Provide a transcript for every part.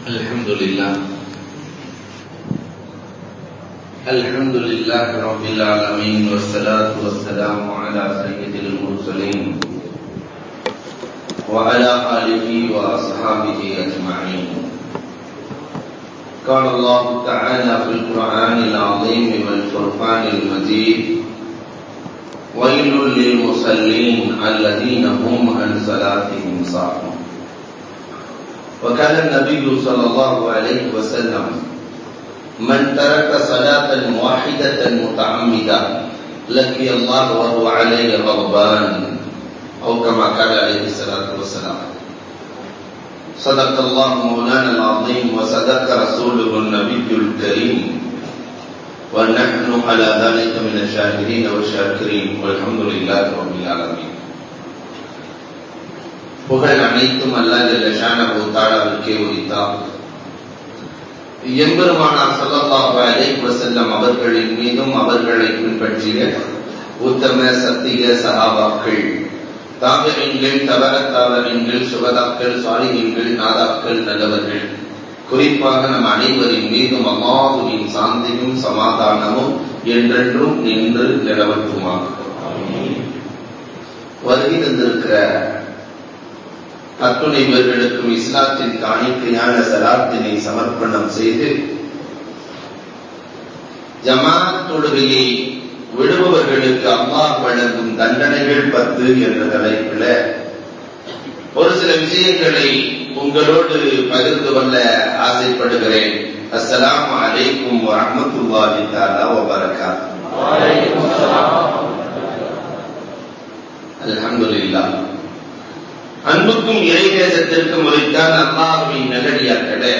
الحمد لله الحمد لله رب العالمين والصلاة والسلام على سيد المرسلين وعلى آله وأصحابه أجمعين قال الله تعالى في القرآن العظيم والفرقان المجيد ويل للمصلين الذين هم عن صلاتهم ساهون وكان النبي صلى الله عليه وسلم من ترك صلاة واحدة متعمدا لقي الله وهو عليه غضبان أو كما قال عليه الصلاة والسلام صدق الله مولانا العظيم وصدق رسوله النبي الكريم ونحن على ذلك من الشاهدين والشاكرين والحمد لله رب العالمين புகழ் அனைத்தும் அல்லாஹ் ஷானஹு தஆலாவிற்கே உரித்தார் எம்பெருமானார் ஸல்லல்லாஹு அலைஹி வஸல்லம் அவர்களின் மீதும் அவர்களை பின்பற்றிய உத்தம சத்திய சஹாபாக்கள் தாபிரீன்கள் தவற தாவரீன்கள் சுகதாக்கள் சாலிஹீன்கள் நாதாக்கள் நல்லவர்கள் குறிப்பாக நம் அனைவரின் மீதும் அல்லாஹுவின் சாந்தியும் சமாதானமும் என்றென்றும் நின்று நிலவட்டுமாக வருகை தந்திருக்கிற அத்துணை பேர்களுக்கும் இஸ்லாத்தின் காணிக்கையான சலாத்தினை சமர்ப்பணம் செய்து ஜமாத் தொழுகையை விடுபவர்களுக்கு அல்லாஹ் வழங்கும் தண்டனைகள் பத்து என்ற தலைப்பில் ஒரு சில விஷயங்களை உங்களோடு பகிர்ந்து கொள்ள ஆசைப்படுகிறேன் அஸ்ஸலாம் அலைக்கும் வரமத்துல்லாஹி தஆலா வ பரக்காத்துஹு அல்ஹம்துலில்லாஹ் அன்புக்கும் இறைநேசத்திற்கும் உரைத்தான் அல்லாஹுவின் நல்லடியார்களே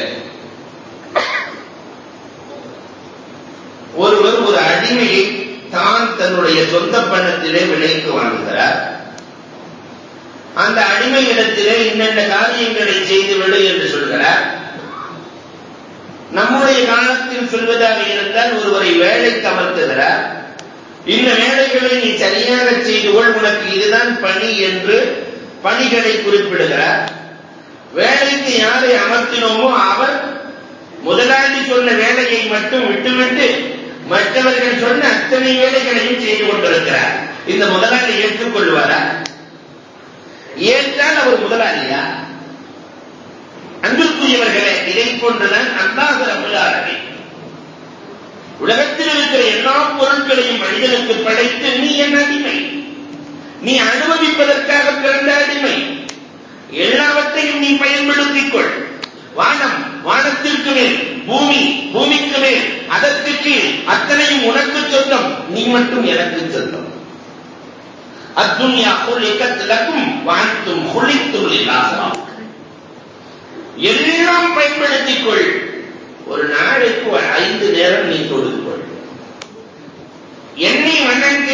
ஒருவர் ஒரு அடிமையை தான் தன்னுடைய சொந்த பணத்திலே விலைக்கு வாங்குகிறார் அந்த அடிமையிடத்திலே இன்னென்ன காரியங்களை செய்துவிடு என்று சொல்கிறார் நம்முடைய காலத்தில் சொல்வதாக இருந்தால் ஒருவரை வேலைக்கு அமர்த்துகிறார் இந்த வேலைகளை நீ சரியாக செய்து கொள் உனக்கு இதுதான் பணி என்று பணிகளை குறிப்பிடுகிறார் வேலைக்கு யாரை அமர்த்தினோமோ அவர் முதலாளி சொன்ன வேலையை மட்டும் விட்டுவிட்டு மற்றவர்கள் சொன்ன அத்தனை வேலைகளையும் செய்து கொண்டிருக்கிறார் இந்த முதலாளி ஏற்றுக்கொள்வாரா ஏற்றால் அவர் முதலாளியா அன்பிற்குரியவர்களே இதை போன்றுதான் அல்லாஹ் ரபுல்லாரவே உலகத்தில் இருக்கிற எல்லா பொருட்களையும் மனிதனுக்கு படைத்து நீ என் அடிமை நீ அனுமதிப்பதற்காக பிறந்த அடிமை எல்லாவற்றையும் நீ பயன்படுத்திக் கொள் வானம் வானத்திற்கு மேல் பூமி பூமிக்கு மேல் அதற்கு கீழ் அத்தனையும் உனக்கு சொந்தம் நீ மட்டும் எனக்கு சொந்தம் அத்துன்யா குலிக்கத் லக்கும் வான்தும் குலித்தும் லில்லாஹ் எல்லாம் பயன்படுத்திக் கொள் ஒரு நாளைக்கு ஒரு ஐந்து நேரம் நீ தொழுது கொள் என்னை வணங்கு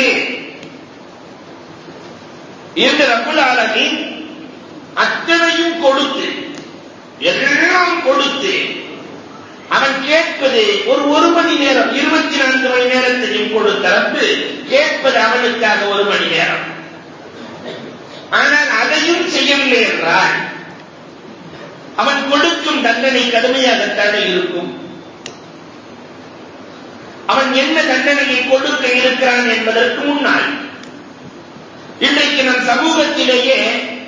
என்று ரகுல் ஆலமின் அத்தனையும் கொடுத்து எல்லாம் கொடுத்து அவன் கேட்பது ஒரு ஒரு மணி நேரம் இருபத்தி நான்கு மணி நேரத்தையும் கொடுத்த ரப்பு கேட்பது அவனுக்காக ஒரு மணி நேரம் ஆனால் அதையும் செய்யவில்லை என்றால் அவன் கொடுக்கும் தண்டனை கடுமையாகத்தானே இருக்கும் அவன் என்ன தண்டனையை கொடுக்க இருக்கிறான் என்பதற்கு முன்னால் இன்றைக்கு நம் சமூகத்திலேயே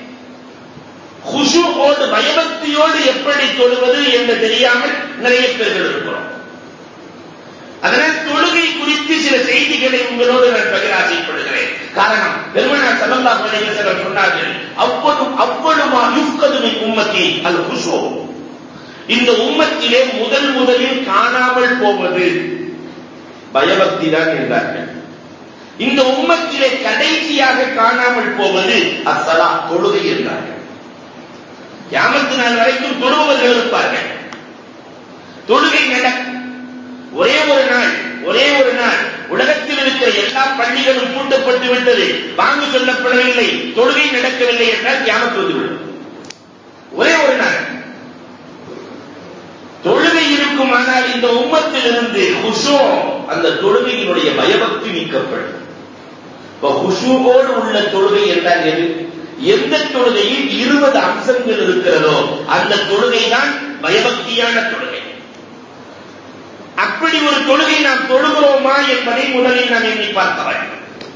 குஷுவோடு பயபக்தியோடு எப்படி தொழுவது என்று தெரியாமல் நிறைய பேர்கள் இருக்கிறோம் அதனால் தொழுகை குறித்து சில செய்திகளை உங்களோடு நான் பகிர ஆசைப்படுகிறேன் காரணம் பெருமனார் சல்லல்லா அலைஹிவஸல்லம் சொன்னார்கள் அவ்வளவு அவ்வளவா யுக்கதுமை உம்மத்தி அது குஷோ இந்த உம்மத்திலே முதல் முதலில் காணாமல் போவது பயபக்தி தான் என்றார்கள் இந்த உம்மத்திலே கடைசியாக காணாமல் போவது அசலா தொழுகை என்றார்கள் யாமத்து நாள் வரைக்கும் தொழுபவர்கள் இருப்பார்கள் தொழுகை நடக்கும் ஒரே ஒரு நாள் ஒரே ஒரு நாள் உலகத்தில் இருக்கிற எல்லா பள்ளிகளும் பூட்டப்பட்டு விட்டது வாங்கு சொல்லப்படவில்லை தொழுகை நடக்கவில்லை என்றால் கியாமத்து வந்துவிடும் ஒரே ஒரு நாள் தொழுகை இருக்குமானால் இந்த உம்மத்திலிருந்து ஹுஷோ அந்த தொழுகையினுடைய பயபக்தி நீக்கப்படும் இப்ப ஹுஷுவோடு உள்ள தொழுகை என்றால் எது எந்த தொழுகையில் இருபது அம்சங்கள் இருக்கிறதோ அந்த தொழுகை தான் பயபக்தியாக பயபக்தியான தொழுகை அப்படி ஒரு தொழுகை நாம் தொழுகிறோமா என்பதை முதலில் நாம் எண்ணி பார்க்க வேண்டும்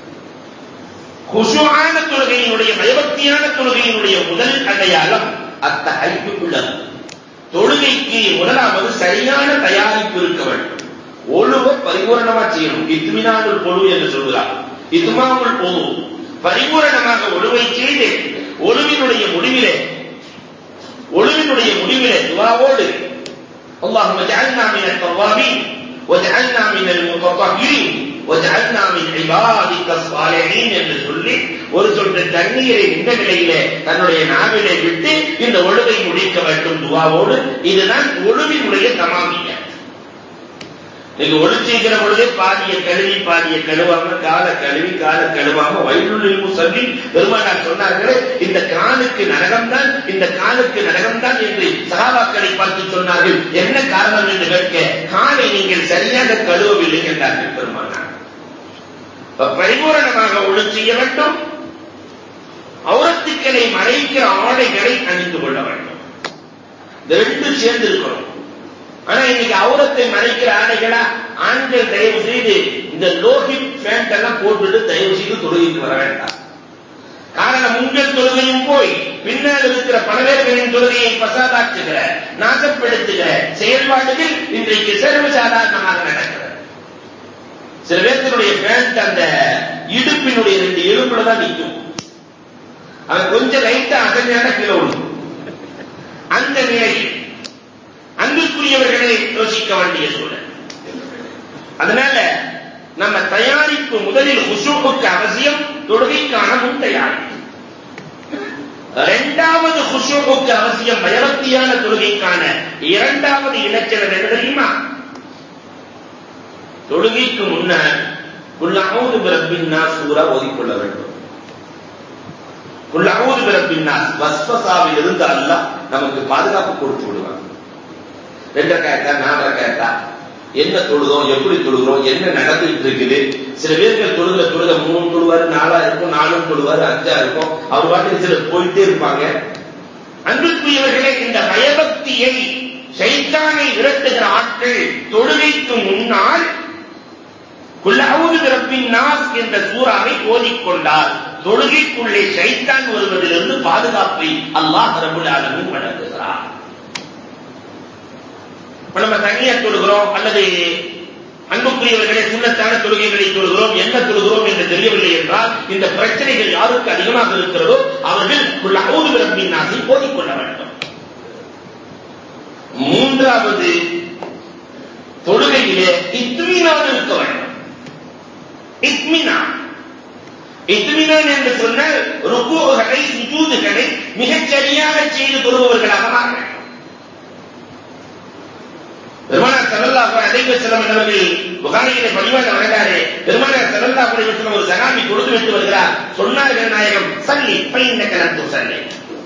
குஷுவான தொழுகையினுடைய பயபக்தியான தொழுகையினுடைய முதல் அடையாளம் அத்தகைப்பு உள்ளது தொழுகைக்கு முதலாவது சரியான தயாரிப்பு இருக்க வேண்டும் ஒழுவ பரிபூரணமா செய்யணும் இத்மினாவுல் பொழு என்று சொல்கிறார் இத்மாவுல் பொழு பரிபூரணமாக ஒழுவை செய்து ஒழுவினுடைய முடிவிலே ஒழுவினுடைய முடிவிலே துவாவோடு اللهم اجعلنا من التوابين واجعلنا من المتطهرين واجعلنا من عبادك الصالحين என்று சொல்லி ஒரு சொட்டு தண்ணீரை இந்த நிலையிலே தன்னுடைய நாவிலே விட்டு இந்த ஒழுவை முடிக்க வேண்டும் துவாவோடு இதுதான் ஒழுவினுடைய தமாமிய நீங்க ஒழு செய்கிற பொழுதே பாதிய கழுவி பாதிய கழுவாம கால கழுவி கால கழுவாம வயலுள்ளில் முசல்லி பெருமானார் சொன்னார்களே இந்த காலுக்கு நரகம்தான் இந்த காலுக்கு நரகம்தான் என்று சகாபாக்களை பார்த்து சொன்னார்கள் என்ன காரணம் என்று கேட்க காலை நீங்கள் சரியாக கழுவவில்லை என்றார்கள் பெருமானார் பரிபூரணமாக ஒழு செய்ய வேண்டும் அவுரத்துக்களை மறைக்கிற ஆடைகளை அணிந்து கொள்ள வேண்டும் இந்த ரெண்டும் சேர்ந்து இருக்கணும் ஆனா இன்னைக்கு அவுரத்தை மறைக்கிற ஆடைகளா ஆண்கள் தயவு செய்து இந்த லோஹித் பேண்ட் எல்லாம் போட்டுட்டு தயவு செய்து தொழுகைக்கு வர வேண்டாம் காரணம் உங்கள் தொழுகையும் போய் பின்னால் இருக்கிற பலவேர்களின் தொழுகையை பசாதாக்குகிற நாசப்படுத்துகிற செயல்பாடுகள் இன்றைக்கு சர்வசாதாரணமாக நடக்கிறது சில பேர்த்தினுடைய பேண்ட் அந்த இடுப்பினுடைய ரெண்டு எலும்புல தான் நிற்கும் அவன் கொஞ்சம் லைட்டா அகஞ்சான கீழே விழும் அந்த நிலையில் அன்புக்குரியவர்களை யோசிக்க வேண்டிய சூழல் அதனால நம்ம தயாரிப்பு முதலில் ஹுசூக்கு அவசியம் தொழுகைக்கான முன் தயாரிப்பு இரண்டாவது ஹுசூக்கு அவசியம் பயபக்தியான தொழுகைக்கான இரண்டாவது இலச்சனம் என்ன தெரியுமா தொழுகைக்கு முன்னர் குல்லாவது பிறப்பின்னா சூறா ஓதிக்கொள்ள வேண்டும் குல்லாவது பிறப்பின்னா வஸ்வசாவில் இருந்து அல்ல நமக்கு பாதுகாப்பு கொடுத்து விடுவாங்க ரெண்டு கேட்டா நாலரை கேட்டா என்ன தொழுதோம் எப்படி தொழுகிறோம் என்ன நடந்துட்டு இருக்குது சில பேர்கள் தொழுகிற தொழுக மூணு தொழுவாரு நாலா இருக்கும் நாலும் தொழுவாரு அஞ்சா இருக்கும் அவர் பாட்டுக்கு சிலர் போயிட்டே இருப்பாங்க அன்புக்குரியவர்களே இந்த பயபக்தியை சைத்தானை விரட்டுகிற ஆட்கள் தொழுகைக்கு முன்னால் குல்லாவது பிறப்பின் நாஸ் என்ற சூறாவை ஓதிக்கொண்டார் தொழுகைக்குள்ளே சைத்தான் வருவதிலிருந்து பாதுகாப்பை அல்லாஹ் ரபுல் ஆலமின் வழங்குகிறார் நம்ம தனியா தொழுகிறோம் அல்லது அன்புக்குரியவர்களே சுண்ணத்தான தொழுகைகளை தொழுகிறோம் என்ன தொழுகிறோம் என்று தெரியவில்லை என்றால் இந்த பிரச்சனைகள் யாருக்கு அதிகமாக இருக்கிறதோ அவர்கள் அவுது பிறப்பின் நாசை போதிக்கொள்ள வேண்டும் மூன்றாவது தொழுகையிலே இத்மினான் இருக்க வேண்டும் இத்மினான் இத்மினான் என்று சொன்னால் ருக்குகளை சுஜூதுகளை மிகச் சரியாக செய்து கொள்பவர்களாக மாற வேண்டும் பெருமானார் செல்லல்லாஹு அலைஹி வஸல்லம் அவர்கள் புகாரியிலே பதிவாக வருகிறாரே பெருமானார் செல்லல்லாஹு அலைஹி வஸல்லம் ஒரு சகாபி கொடுத்து விட்டு வருகிறார் சொன்னார்கள் நாயகம் சல்லி பையனக்க நந்து சல்லி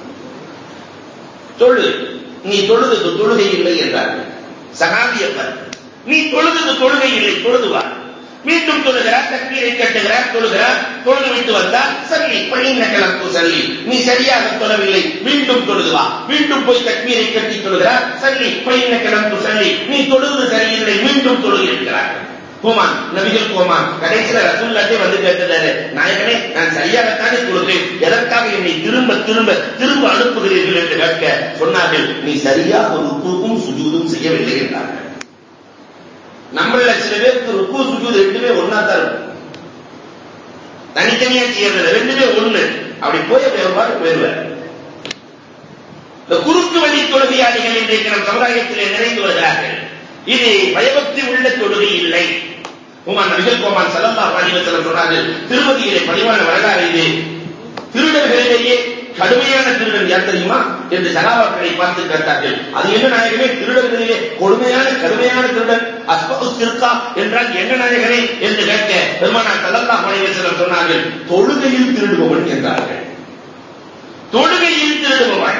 தொழு நீ தொழுதுக்கு தொழுகை இல்லை என்றார்கள் சகாபியப்பர் நீ தொழுதுக்கு தொழுகை இல்லை தொழுதுவார் மீண்டும் தொழுகிறார் தக்பீரை கட்டுகிறார் தொழுகிறார் தொழுது விட்டு வந்தால் சல்லி பணிந்த கிளம்பு சல்லி நீ சரியாக தொழவில்லை மீண்டும் தொழுதுவா மீண்டும் போய் தக்பீரை கட்டி தொழுகிறார் சல்லி பணிந்த கிளம்பு சல்லி நீ தொழுது சரியில்லை மீண்டும் தொழுகி இருக்கிறார் கோமான் நபிகள் கோமான் கடைசியில ரசூல்லாட்டே வந்து கேட்டதாரு நாயகனே நான் சரியாகத்தானே தொழுகிறேன் எதற்காக என்னை திரும்ப திரும்ப திரும்ப அனுப்புகிறீர்கள் என்று கேட்க சொன்னார்கள் நீ சரியாக ருக்குவும் சுஜூதும் செய்யவில்லை என்றார்கள் நம்மள சில பேருக்கு ருக்கு சுஜூது ரெண்டுமே ஒன்னா தான் இருக்கும் தனித்தனியா செய்யறது ரெண்டுமே ஒண்ணு அப்படி போய் வேறுபாடு போயிருவார் இந்த குறுக்கு வழி தொழுகையாளிகள் இன்றைக்கு நம் சமுதாயத்திலே நிறைந்து வருகிறார்கள் இது பயபக்தி உள்ள தொழுகை இல்லை உமான் நபிகள் கோமான் சலல்லா பாலிவத்தில் சொன்னார்கள் திருமதியிலே பதிவான வரலாறு இது திருடர்களிலேயே கடுமையான திருடன் யார் தெரியுமா என்று சகாபாக்களை பார்த்து கேட்டார்கள் அது என்ன நாயகமே திருடர்களிலே கொடுமையான கடுமையான திருடன் அஸ்பகு திருக்கா என்றால் என்ன நாயகனே என்று கேட்க பெருமானார் சல்லல்லா பாலிவத்தில் சொன்னார்கள் தொழுகையில் திருடுபவன் என்றார்கள் தொழுகையில் திருடுபவன்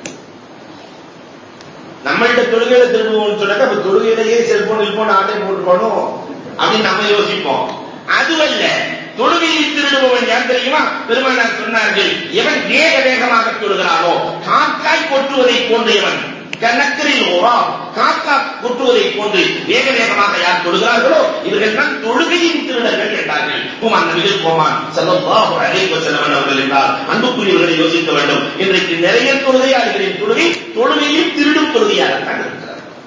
நம்மள்கிட்ட தொழுகையில திருடுவோம்னு சொன்னாக்க அப்ப தொழுகையிலேயே செல்போன் இல்போன் ஆட்டை போட்டு போனோம் அப்படின்னு நம்ம யோசிப்போம் அதுவல்ல தொழுகையில் திருடுபவன் யார் தெரியுமா பெருமானார் சொன்னார்கள் எவன் வேக வேகமாக தொழுகிறானோ காக்காய் கொட்டுவதை போன்ற எவன் கணக்கரில் ஓராம் காக்கா கொட்டுவதை போன்று வேக வேகமாக யார் தொழுகிறார்களோ இவர்கள் தான் தொழுகையின் திருடர்கள் என்றார்கள் குமான் நபிகள் கோமான் செல்லல்லாஹு அலைஹி வஸல்லம் அவர்கள் என்றால் அன்புக்குரியவர்களை யோசிக்க வேண்டும் இன்றைக்கு நிறைய தொழுகையாளர்களின் தொழுகை தொழுகையில் திருடும் தொழுகையாகத்தான் இருக்கிறது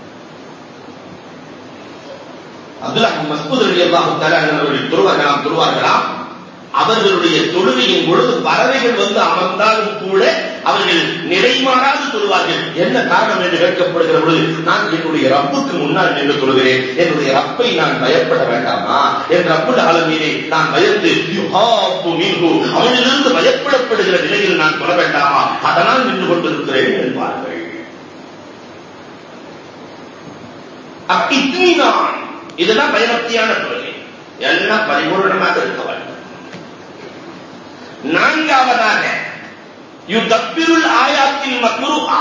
அப்துல்லா மஸ்பூத் ரலியல்லாஹு தஆலா அவர்கள் தொழுவார்களாம் தொழுவார்களாம் அவர்களுடைய தொழுகையின் பொழுது பறவைகள் வந்து அமர்ந்தாலும் கூட அவர்கள் நிறைமாறாது தொழுவார்கள் என்ன காரணம் என்று கேட்கப்படுகிற பொழுது நான் என்னுடைய ரப்புக்கு முன்னால் நின்று தொழுகிறேன் என்னுடைய ரப்பை நான் பயப்பட வேண்டாமா என் ரப்புல் ஆலமீனை நான் பயந்து யுஹாப்பு மின்ஹு அவனிலிருந்து பயப்படப்படுகிற நிலையில் நான் தொழ வேண்டாமா அதனால் நின்று கொண்டிருக்கிறேன் என்பார்கள் இத்மினான் இதுதான் பயபக்தியான தொழுகை எல்லாம் பரிபூர்ணமாக இருக்க வேண்டும் நான்காவதாக யுதப்பிருள் ஆயாத்தில் மக்ரூஹா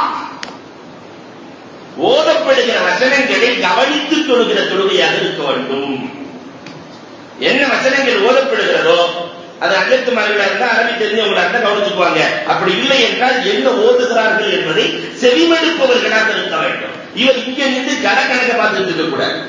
ஓதப்படுகிற வசனங்களை கவனித்து தொழுகிற தொழுகையாக இருக்க வேண்டும் என்ன வசனங்கள் ஓதப்படுகிறதோ அது அஜத்து மறைவில இருந்தா அரபி தெரிஞ்சவங்களா இருந்தா கவனிச்சுக்குவாங்க அப்படி இல்லை என்றால் என்ன ஓதுகிறார்கள் என்பதை செவிமடுப்பவர்களாக இருக்க வேண்டும் இவர் இங்க நின்று கட கணக்க பார்த்துட்டு இருக்க கூடாது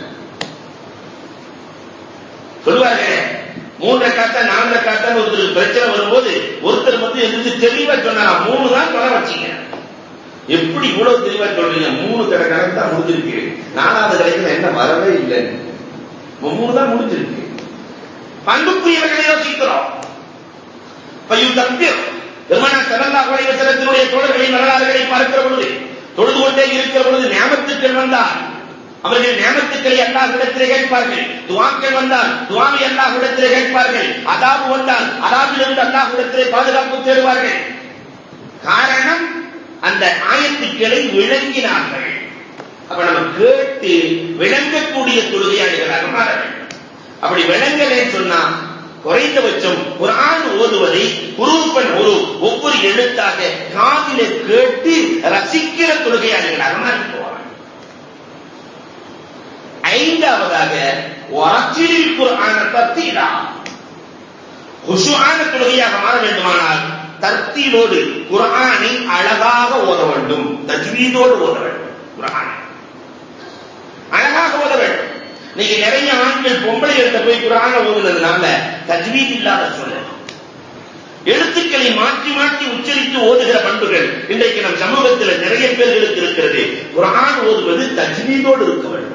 சொல்லுவாங்க மூன்றரை காத்தா நாலரை காத்தான்னு ஒருத்தர் பிரச்சனை வரும்போது ஒருத்தர் வந்து எதிர்த்து தெளிவா சொன்னாரா மூணு தான் தொலை வச்சீங்க எப்படி இவ்வளவு தெளிவா சொல்றீங்க மூணு கடை கணக்கு தான் முடிஞ்சிருக்கு நாலாவது கடைக்கு என்ன வரவே இல்லை மூணு தான் முடிஞ்சிருக்கு பண்புக்குரியவர்களை யோசிக்கிறோம் பையு தப்பியம் பெருமானா சரல்லா குறைவ செலத்தினுடைய தோழர்களின் வரலாறுகளை பார்க்கிற பொழுது தொழுது கொண்டே இருக்கிற பொழுது ஞாபகத்துக்கள் வந்தால் அவர்கள் நியமத்துக்களை அல்லாஹ்விடத்திலே கேட்பார்கள் துவாக்கள் வந்தால் துவாவை அல்லாஹ்விடத்திலே கேட்பார்கள் அதாபு வந்தால் அதாபிலிருந்து அல்லாஹ்விடத்திலே பாதுகாப்பு தேடுவார்கள் காரணம் அந்த ஆயத்துக்களை விளங்கினார்கள் அப்ப நம்ம கேட்டு விளங்கக்கூடிய தொழுகையாளிகளாக மாற வேண்டும் அப்படி விளங்கலே சொன்னா குறைந்தபட்சம் ஒரு ஆண் ஓதுவதை உருவப்பன் ஒரு ஒவ்வொரு எழுத்தாக காதிலே கேட்டு ரசிக்கிற தொழுகையாளிகளாக மாறி போவாங்க ஐந்தாவதாக வாச்சிலில் குர்ஆன தர்த்தீலா குஷுஆன தொழுகையாக மாற வேண்டுமானால் தர்த்தீலோடு குர்ஆனை அழகாக ஓத வேண்டும் தஜ்வீதோடு ஓத வேண்டும் குர்ஆனை அழகாக ஓத வேண்டும் நீங்க நிறைய ஆண்கள் பொம்பளைகள்கிட்ட போய் குரான ஓதுனதுனால தஜ்வீத் இல்லாத சொல்ல எழுத்துக்களை மாற்றி மாற்றி உச்சரித்து ஓதுகிற பண்புகள் இன்றைக்கு நம் சமூகத்தில் நிறைய பேர்களுக்கு இருக்கிறது குரான் ஓதுவது தஜ்வீதோடு இருக்க வேண்டும்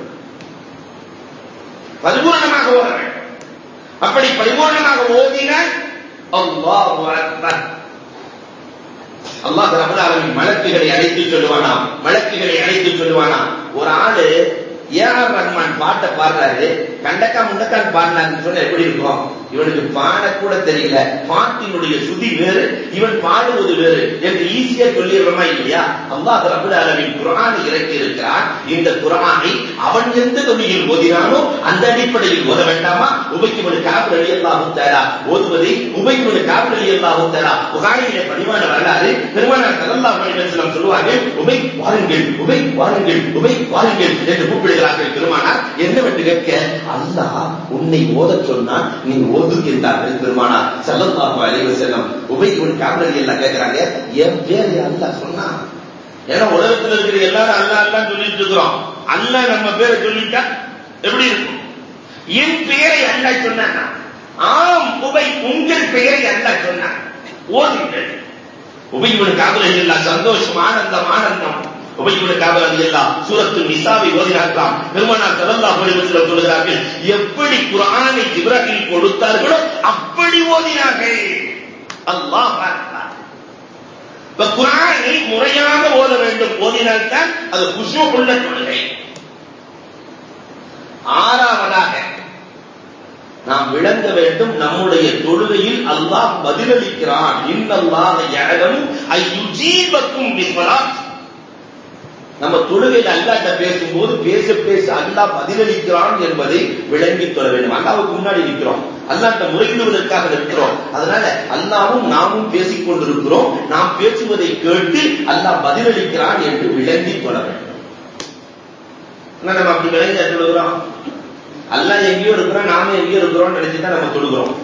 பரிபூர்ணமாக ஓத வேண்டும் அப்படி பரிபூர்ணமாக ஓதினால் அல்லாஹ் அக்பர் அல்லாஹ் ரபுல் ஆலமீன் மலக்குகளை அழைத்து சொல்லுவானா மலக்குகளை அழைத்து சொல்லுவானா ஒரு ஆளு ஏஆர் ரஹ்மான் பாட்டை பாடுறாரு கண்டக்கா முண்டக்கான் பாடினாருன்னு சொன்னா எப்படி இருக்கும் இவனுக்கு பாட கூட தெரியல பாட்டினுடைய சுதி வேறு இவன் பாடுவது வேறு என்று ஈஸியா சொல்லிடுறோமா இல்லையா அல்லாஹ் ரபுல் ஆலமின் குரானை இறக்கி இருக்கிறான் இந்த குரானை அவன் எந்த தொழிலில் ஓதினானோ அந்த அடிப்படையில் ஓத வேண்டாமா உபைக்குமனு காவல் அலி அல்லாஹு தாரா ஓதுவதை உபைக்குமனு காவல் அலி அல்லாஹு தாரா புகாரிலே பதிவான வரலாறு பெருமானார் சல்லல்லாஹு அலைஹி வஸல்லம் சொல்லுவார்கள் உபை வாருங்கள் உபை வாருங்கள் உபை வாருங்கள் என்று கூப்பிடுகிறார்கள் பெருமானார் என்னவென்று கேட்க அல்லாஹ் உன்னை ஓதச் சொன்னான் நீ ஓது என்றார்கள் பெருமானார் சல்லல்லாஹு அலைஹி வஸல்லம் உபை இவன் காவல் எல்லாம் கேட்கிறாங்க என் பேர் அல்லாஹ் சொன்னான் ஏன்னா உலகத்தில் இருக்கிற எல்லாரும் அல்லா அல்லான்னு சொல்லிட்டு இருக்கிறோம் அல்லா நம்ம பேரை சொல்லிட்டா எப்படி இருக்கும் என் பெயரை அல்லா சொன்னான் ஆம் உபை உங்கள் பெயரை அல்லா சொன்னான் ஓதுங்கள் உபையுடன் காவல் எல்லாம் சந்தோஷம் ஆனந்தம் ஆனந்தம் உபையுடன் காவல் எல்லாம் சூரத்து நிசாவை ஓதினார்களாம் பெருமானார் சல்லல்லாஹு அலைஹி வஸல்லம் சொல்கிறார்கள் எப்படி குர்ஆனை இப்ராஹிம் கொடுத்தார்களோ அப்படி ஓதினார்கள் அல்லாஹ் அக்பர் இப்ப குரானை முறையாக ஓத வேண்டும் ஓதினால்தான் அது குஷு உள்ள தொழுகை ஆறாவதாக நாம் விளங்க வேண்டும் நம்முடைய தொழுகையில் அல்லாஹ் பதிலளிக்கிறான் இன்னல்லாஹ யஅலமு அய்யுஜீபக்கும் பிஸ்மலாத் நம்ம தொழுகையில் அல்லாட்ட பேசும்போது பேச பேச அல்லாஹ் பதிலளிக்கிறான் என்பதை விளங்கி தொழ வேண்டும் அல்லாவுக்கு முன்னாடி நிற்கிறோம் அல்லாட்ட முறையிடுவதற்காக நிற்கிறோம் அதனால அல்லாவும் நாமும் பேசிக் கொண்டிருக்கிறோம் நாம் பேசுவதை கேட்டு அல்லாஹ் பதிலளிக்கிறான் என்று விளங்கி தொழ வேண்டும் நம்ம அப்படி விளங்கி தொழுகிறோம் அல்லாஹ் எங்கேயோ இருக்கிறோம் நாம எங்கேயோ இருக்கிறோம் நினைச்சுதான் நம்ம தொழுகிறோம்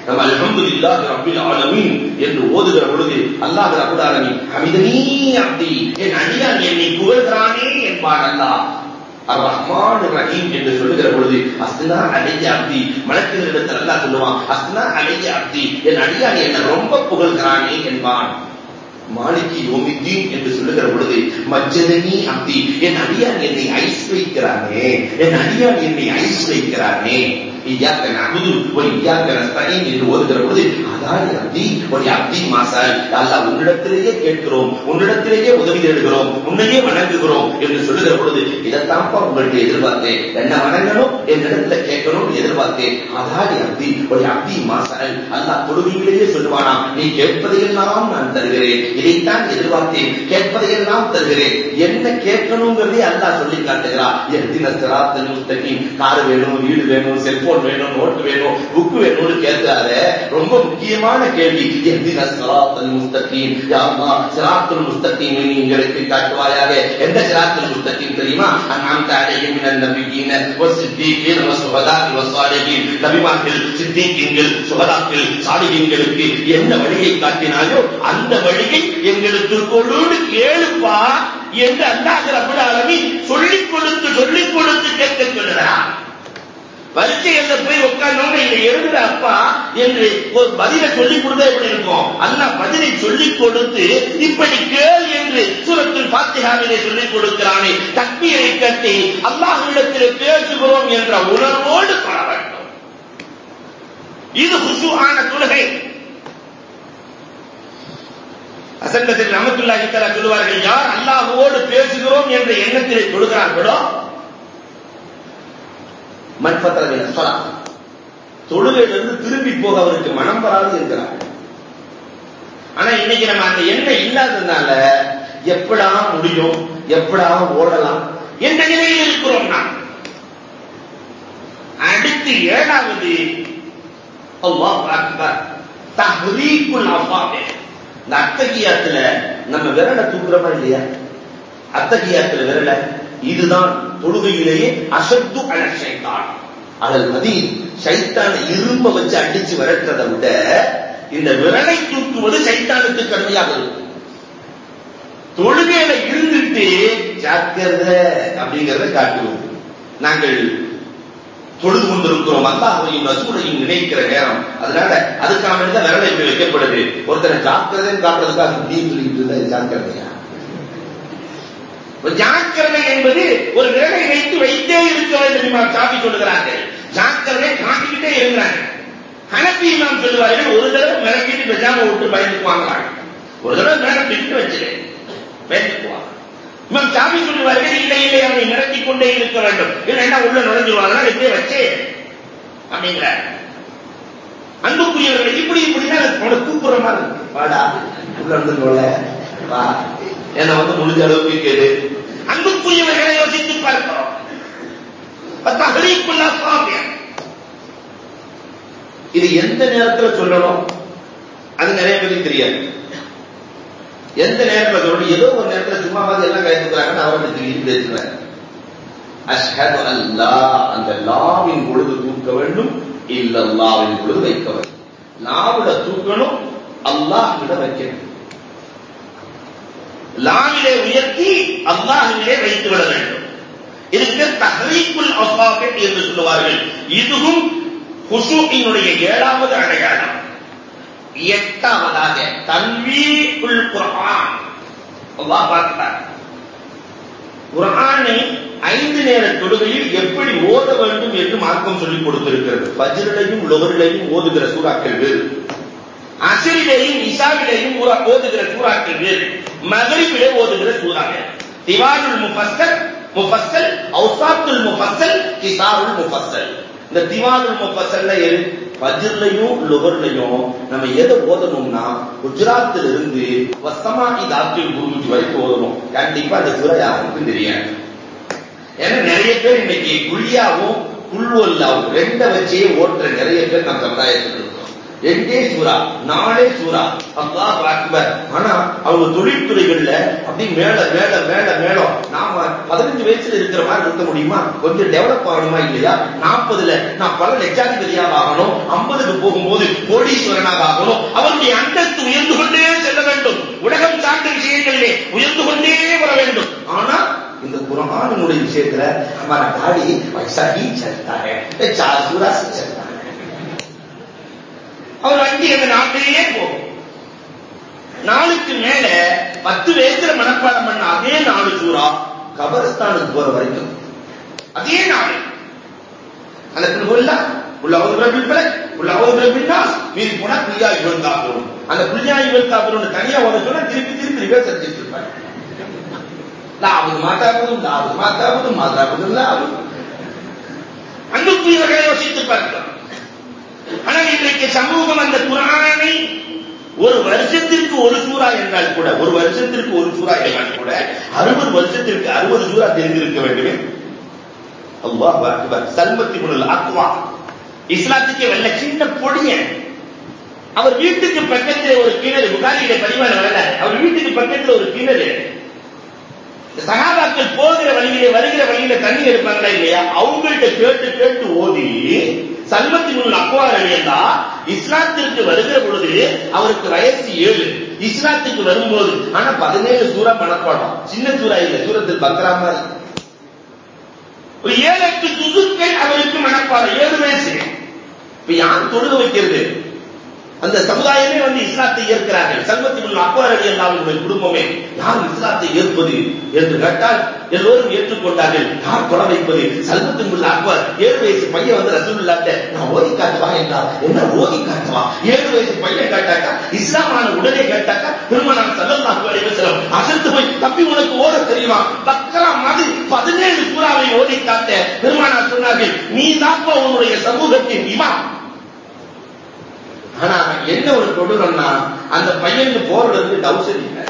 நம்ம அல்ஹம்துலில்லாஹி ரப்பில் ஆலமீன் என்று ஓதுகிற பொழுது அல்லாஹ் ரப்பல் ஆலமீன் ஹமிதனி அப்தி என் அடியான் என்னை புகழ்கிறானே என்பான் அல்லாஹ் அர் ரஹ்மான் ரஹீம் என்று சொல்லுகிற பொழுது அஸ்னா அலைய அப்தி மலக்குகளிடத்தில் அல்லாஹ் சொல்லுவான் அஸ்னா அலைய அப்தி என் அடியான் என்ன ரொம்ப புகழ்கிறானே என்பான் மாலிகி யோமித்தீன் என்று சொல்லுகிற பொழுது மஜ்ஜதனி அப்தி என் அடியான் என்னை ஐஸ் வைக்கிறானே என் அடியான் என்னை ஐஸ் வைக்கிறானே இய்யாக்க நஅபுது வ இய்யாக்க நஸ்தஈன் என்று ஓதுகிற பொழுது அதான் அப்தி ஒரு அப்தி மாசால் அல்லாஹ் உன்னிடத்திலேயே கேட்கிறோம் உன்னிடத்திலேயே உதவி தேடுகிறோம் உன்னையே வணங்குகிறோம் என்று சொல்லுகிற பொழுது இதைத்தான்ப்பா உங்கள்கிட்ட எதிர்பார்த்தேன் என்ன வணங்கணும் என்னிடத்துல கேட்கணும் எதிர்பார்த்தேன் அதான் அப்தி ஒரு அப்தி மாசால் அல்லாஹ் தொழுகையிலேயே சொல்லுவானாம் நீ கேட்பதையெல்லாம் நான் தருகிறேன் இதைத்தான் எதிர்பார்த்தேன் கேட்பதையெல்லாம் தருகிறேன் என்ன கேட்கணுங்கிறதே அல்லாஹ் சொல்லி காட்டுகிறார் எத்தின சிராத்தல் முஸ்தகீம் கார் வேணும் வீடு வேணும் செல்போன் வேணும் நோட்டு வேணும் புக் வேணும்னு கேட்காத ரொம்ப முக்கியமான கேள்வி எத்தின சிராத்தல் முஸ்தகீம் யா அல்லாஹ் சிராத்துல் முஸ்தகீம் நீ எங்களுக்கு காட்டுவாயாக எந்த சிராத்துல் முஸ்தகீம் தெரியுமா அன்அம்த அலைஹிம் மினன் நபியீன வஸ்ஸித்தீகீன வஸ்ஸுஹதாஇ வஸ்ஸாலிஹீன் நபிமார்கள் சித்தீகீன்கள் சுஹதாக்கள் சாலிஹீன்களுக்கு என்ன வழியை காட்டினாயோ அந்த வழியை எங்களுக்கு கொள்ளோடு கேளுப்பா என்று அல்லாஹ் ரப்பல் ஆலமீன் சொல்லிக் கொடுத்து சொல்லிக் கொடுத்து கேட்க சொல்லுகிறார் பரீட்சையில போய் உட்கார்ந்தவங்க இதை எழுதுற அப்பா என்று ஒரு பதிலை சொல்லிக் கொடுத்தா எப்படி இருக்கும் அல்லாஹ் பதிலை சொல்லிக் கொடுத்து இப்படி கேள் என்று சூரத்தில் பாத்திகாவிலே சொல்லிக் கொடுக்கிறானே தக்பீரை கட்டி அல்லாஹ்விடத்தில் பேசுகிறோம் என்ற உணர்வோடு தொழ வேண்டும் இது ஹுசுஆன தொழுகை அசங்கத்தில் ரமத்துல்லாஹி தஆலா சொல்லுவார்கள் யார் அல்லாஹ்வோடு பேசுகிறோம் என்ற எண்ணத்திலே தொழுகிறார்களோ மண்பத்திரவின சொலா தொழுகையிலிருந்து திரும்பி போக அவருக்கு மனம் வராது என்கிறார் ஆனா இன்னைக்கு நம்ம அந்த எண்ணம் இல்லாததுனால எப்படா முடியும் எப்படா ஓடலாம் என்ற நிலையில் இருக்கிறோம் நாம் அடுத்து ஏழாவது அல்லாஹ் அக்பர் தஹ்ரீக்குல் அஃபாபே இந்த அத்தகியாத்துல நம்ம விரலை தூக்குறோமா இல்லையா அத்தகியாத்துல விரல இதுதான் தொழுகையிலேயே அசத்து அல சைத்தான் அதல் மதி சைத்தான இரும்ப வச்சு அடிச்சு விரட்டுறதை விட இந்த விரலை தூக்குவது சைத்தானுக்கு கடுமையாக இருக்கும் தொழுகையில இருந்துட்டு ஜாக்கிரதை அப்படிங்கறத காட்டுவது நாங்கள் தொழுது கொண்டிருக்கிறோம் அல்லாஹையும் ரசூலையும் நினைக்கிற நேரம் அதனால அதுக்காக தான் விரலை இப்படி வைக்கப்படுது ஒருத்தரை ஜாக்கிரதைன்னு காட்டுறதுக்காக இப்படின்னு சொல்லிட்டு இருந்தா இது ஜாக்கிரதையா ஜாக்கிரதை என்பது ஒரு விரலை வைத்து வைத்தே இருக்க வேண்டும் இமாம் சாப்பி சொல்லுகிறார்கள் ஜாக்கிரதை காட்டிக்கிட்டே இருக்கிறாங்க ஹனப்பி இமாம் சொல்லுவார்கள் ஒரு தடவை மிரட்டிட்டு பெஜாம விட்டு பயந்துக்குவாங்க ஒரு தடவை மிரட்டிட்டு வச்சுட்டு பயந்துக்குவாங்க இமாம் சாமி சொல்லுவார்கள் இல்லை இல்லை அவனை மிரட்டி கொண்டே இருக்க வேண்டும் இல்லைன்னா உள்ள நுழைஞ்சிருவாங்க இப்படியே வச்சே அப்படிங்கிறார் அன்புக்குரியவர்கள் இப்படி இப்படின்னா அவனை கூப்பிடுற மாதிரி இருக்கு வாடா உள்ள வந்து நுழை வா என்ன வந்து முடிஞ்ச அளவுக்கு கேடு அன்புக்குரியவர்களை யோசித்து பார்க்கிறோம் தகரீக்குள்ளா சாமியம் இது எந்த நேரத்துல சொல்லணும் அது நிறைய பேருக்கு தெரியாது எந்த நேரத்துல சொல்லணும் ஏதோ ஒரு நேரத்துல சும்மாவாது எல்லாம் கை கொடுக்குறாங்கன்னு அவரை திடீர்னு பேசுறாங்க அஷ்ஹது அல்லா அந்த லாவின் பொழுது தூக்க வேண்டும் இல்லல்லாவின் பொழுது வைக்க வேண்டும் லாவிட தூக்கணும் அல்லாஹ்விட வைக்கணும் லாவிலே உயர்த்தி அல்லாஹிலே வைத்து விட வேண்டும் இதுக்கு தஹரீக்குல் அசாபிட் என்று சொல்லுவார்கள் இதுவும் ஹுசூஇனுடைய ஏழாவது அடையாளம் எட்டாவதாக தன்வீக்குல் குர்ஆன் அல்லாஹ் பார்க்கிறார் குர்ஆனை ஐந்து நேர தொழுகையில் எப்படி ஓத வேண்டும் என்று மார்க்கம் சொல்லிக் கொடுத்திருக்கிறது பஜ்ரிலையும் லொகரிலையும் ஓதுகிற சூறாக்கள் வேறு அசிரிலேயும் இசாவிலேயும் ஓதுகிற சூறாக்கள் வேறு மகரிபிலே ஓதுகிற சூறாக்கள் திவாருல் முஃபஸ்ஸல் முஃபஸ்ஸல் அவுசாத்துல் முஃபஸ்ஸல் கிசாருல் முஃபஸ்ஸல் இந்த திவாருல் முஃபஸ்ஸல்ல எது பஜ்ர்லையும் லுகர்லையும் நம்ம எதை ஓதணும்னா குஜராத்தில் இருந்து வசமாகி தாத்தில் குருஜ் வரைக்கும் ஓதணும் கண்டிப்பா அந்த சூறா யாருக்கும் தெரியாது ஏன்னா நிறைய பேர் இன்னைக்கு குழியாவும் புல்வல்லாவும் ரெண்ட வச்சே ஓட்டுற நிறைய பேர் நம்ம சமுதாயத்தில் இருக்கோம் எட்டே சூரா நாலே சூரா அல்லாஹ் அக்பர் ஆனா அவங்க தொழில்துறைகள்ல அப்படி மேல மேல மேல மேலும் நாம பதினஞ்சு வயசுல இருக்கிற மாதிரி இருக்க முடியுமா கொஞ்சம் டெவலப் ஆகணுமா இல்லையா நாற்பதுல நான் பல லட்சாதிபதியாக ஆகணும் ஐம்பதுக்கு போகும்போது கோடீஸ்வரனாக ஆகணும் அவருடைய அந்தஸ்து உயர்ந்து கொண்டே செல்ல வேண்டும் உலகம் சார்ந்த விஷயங்களிலே உயர்ந்து கொண்டே வர வேண்டும் ஆனா இந்த குரானுடைய விஷயத்துல हमारा गाड़ी वैसा ही चलता है चार सूरा से चलता है அவர் வண்டி அந்த நாட்டிலேயே போகும் நாளுக்கு மேல பத்து வயசுல மனப்பாடம் பண்ண அதே நாலு சூறா கபரஸ்தானுக்கு போற வரைக்கும் அதே நாள் அந்த குழுவல்ல உள்ள அவர்கள் பிள்ளை உள்ள அவர்கள் நாஸ் மீறி போனா பிரியா இவள் காப்போம் அந்த பிரியா இவள் காப்போம் தனியா உன சொன்னா திருப்பி திருப்பி ரிவர்ஸ் அடிச்சிட்டு இருப்பாங்க லாபம் மாதாபுதும் லாபம் மாதாபுதும் மாதாபுதும் லாபம் அன்புக்குரியவர்களை யோசித்து பார்க்கலாம் ஆனால் இன்றைக்கு சமூகம் அந்த குரானை ஒரு வருஷத்திற்கு ஒரு சூறா என்றால் கூட ஒரு வருஷத்திற்கு ஒரு சூறா என்றால் கூட அறுபது வருஷத்திற்கு அறுபது சூறா தெரிந்திருக்க வேண்டுமே அல்லாஹ் அக்பர் சல்மத்தி முன்னல் அக்வா இஸ்லாத்துக்கு வெள்ள சின்ன பொடியன் அவர் வீட்டுக்கு பக்கத்தில் ஒரு கிணறு புகாரியில பதிவான வரல அவர் வீட்டுக்கு பக்கத்தில் ஒரு கிணறு சகாபாக்கள் போகிற வழியில வருகிற வழியில தண்ணி எடுப்பாங்களா இல்லையா அவங்கள்ட்ட கேட்டு கேட்டு ஓதி சல்மத்தின் உள்ள அக்வார் அழியந்தா இஸ்லாத்திற்கு வருகிற பொழுது அவருக்கு வயசு ஏழு இஸ்லாத்துக்கு வரும்போது ஆனா பதினேழு சூறா மனப்பாடம் சின்ன சூறா இல்ல சூரத்தில் பக்ரா மாதிரி ஒரு ஏழு எட்டு சுதுக்கள் அவருக்கு மனப்பாடம் ஏழு வயசு இப்ப யார் தொழுக வைக்கிறது அந்த சமுதாயமே வந்து இஸ்லாத்தை ஏற்கிறார்கள் சல்வத்தி உள்ள அக்பர் அலி அல்லாவுடைய குடும்பமே யார் இஸ்லாத்தை ஏற்பது என்று கேட்டால் எல்லோரும் ஏற்றுக்கொண்டார்கள் யார் கொலை வைப்பது சல்வத்தின் உள்ள அக்பர் ஏழு வயசு பையன் வந்து ரசூல்லாட்ட நான் ஓதி காட்டுவா என்றார் என்ன ஓதி காட்டுவா ஏழு வயசு பையன் கேட்டாக்கா இஸ்லாமான உடனே கேட்டாக்கா பெருமனார் சல்லல்லாஹு அலைஹி வஸல்லம் அசத்து போய் தப்பி உனக்கு ஓத தெரியுமா பக்கரா மாதிரி பதினேழு சூறாவை ஓதி காட்ட பெருமானார் சொன்னார்கள் நீ தாப்பா உன்னுடைய சமூகத்தின் இமாம் ஆனா என்ன ஒரு கொடூரம்னா அந்த பையனுக்கு போறதுக்கு டவுசர் இல்லை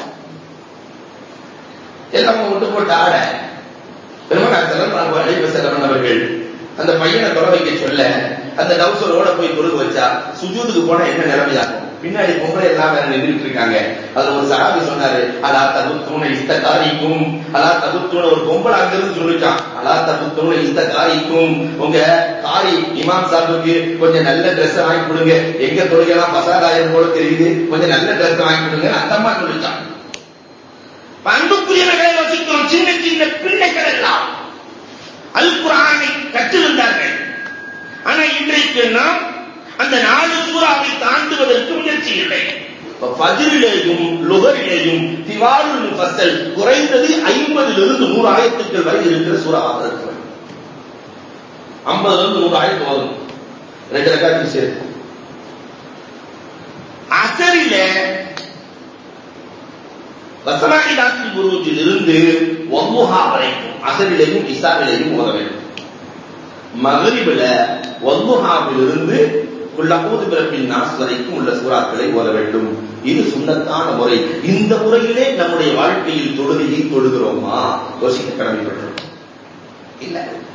எல்லாம் ஒன்று போட்டு ஆட பெருமாள் செல்லம் அழைப்பு செல்வன் அவர்கள் அந்த பையனை தொலை வைக்க சொல்ல அந்த டவுசரோட போய் தொழுக வச்சா சுஜூதுக்கு போனா என்ன நிலைமையாகும் பின்னாடி பொம்பளை எல்லாம் வேற நின்றுட்டு இருக்காங்க அதுல ஒரு சகாபி சொன்னாரு அலா தகுத்தூண இஸ்த காரிக்கும் அலா தகுத்தூண ஒரு பொம்பளை அங்கிருந்து சொல்லிட்டான் அலா தகுத்தூண இஸ்த காரிக்கும் உங்க காரி இமாம் சாஹிபுக்கு கொஞ்சம் நல்ல ட்ரெஸ் வாங்கி கொடுங்க எங்க தொழுகெல்லாம் பசாதாயம் போல தெரியுது கொஞ்சம் நல்ல ட்ரெஸ் வாங்கி கொடுங்க அந்த அம்மா சொல்லிட்டான் அன்புக்குரியவர்களை யோசிக்கிறோம் சின்ன சின்ன பிள்ளைகள் எல்லாம் அல் குரானை கற்றிருந்தார்கள் ஆனா இன்றைக்கு நாம் அந்த நாலு சூறாவை தாண்டுவதற்கு முயற்சி இல்லை பதிரிலேயும் லுகரிலேயும் திவாருல் முஃபஸ்ஸல் குறைந்தது ஐம்பதிலிருந்து நூறு ஆயத்துக்கள் வரை இருக்கிற சூறாவாக இருக்க வேண்டும் ஐம்பதுல இருந்து நூறு ஆயிரத்து வரும் ரெண்டு ரெக்கார்டு சேர்த்து அசரில வசனாகிதாசி குருஜில் இருந்து ஒம்முஹா வரைக்கும் அசரிலையும் இசாவிலையும் ஓத வேண்டும் மகரிபில ஒம்முஹாவிலிருந்து குல்லபூது பிறப்பின் நாஸ் வரைக்கும் உள்ள சூறாக்களை ஓத வேண்டும் இது சுண்ணத்தான முறை இந்த முறையிலே நம்முடைய வாழ்க்கையில் தொழுகையை தொழுகிறோமா யோசிக்க கடமைப்பட்டோம் இல்ல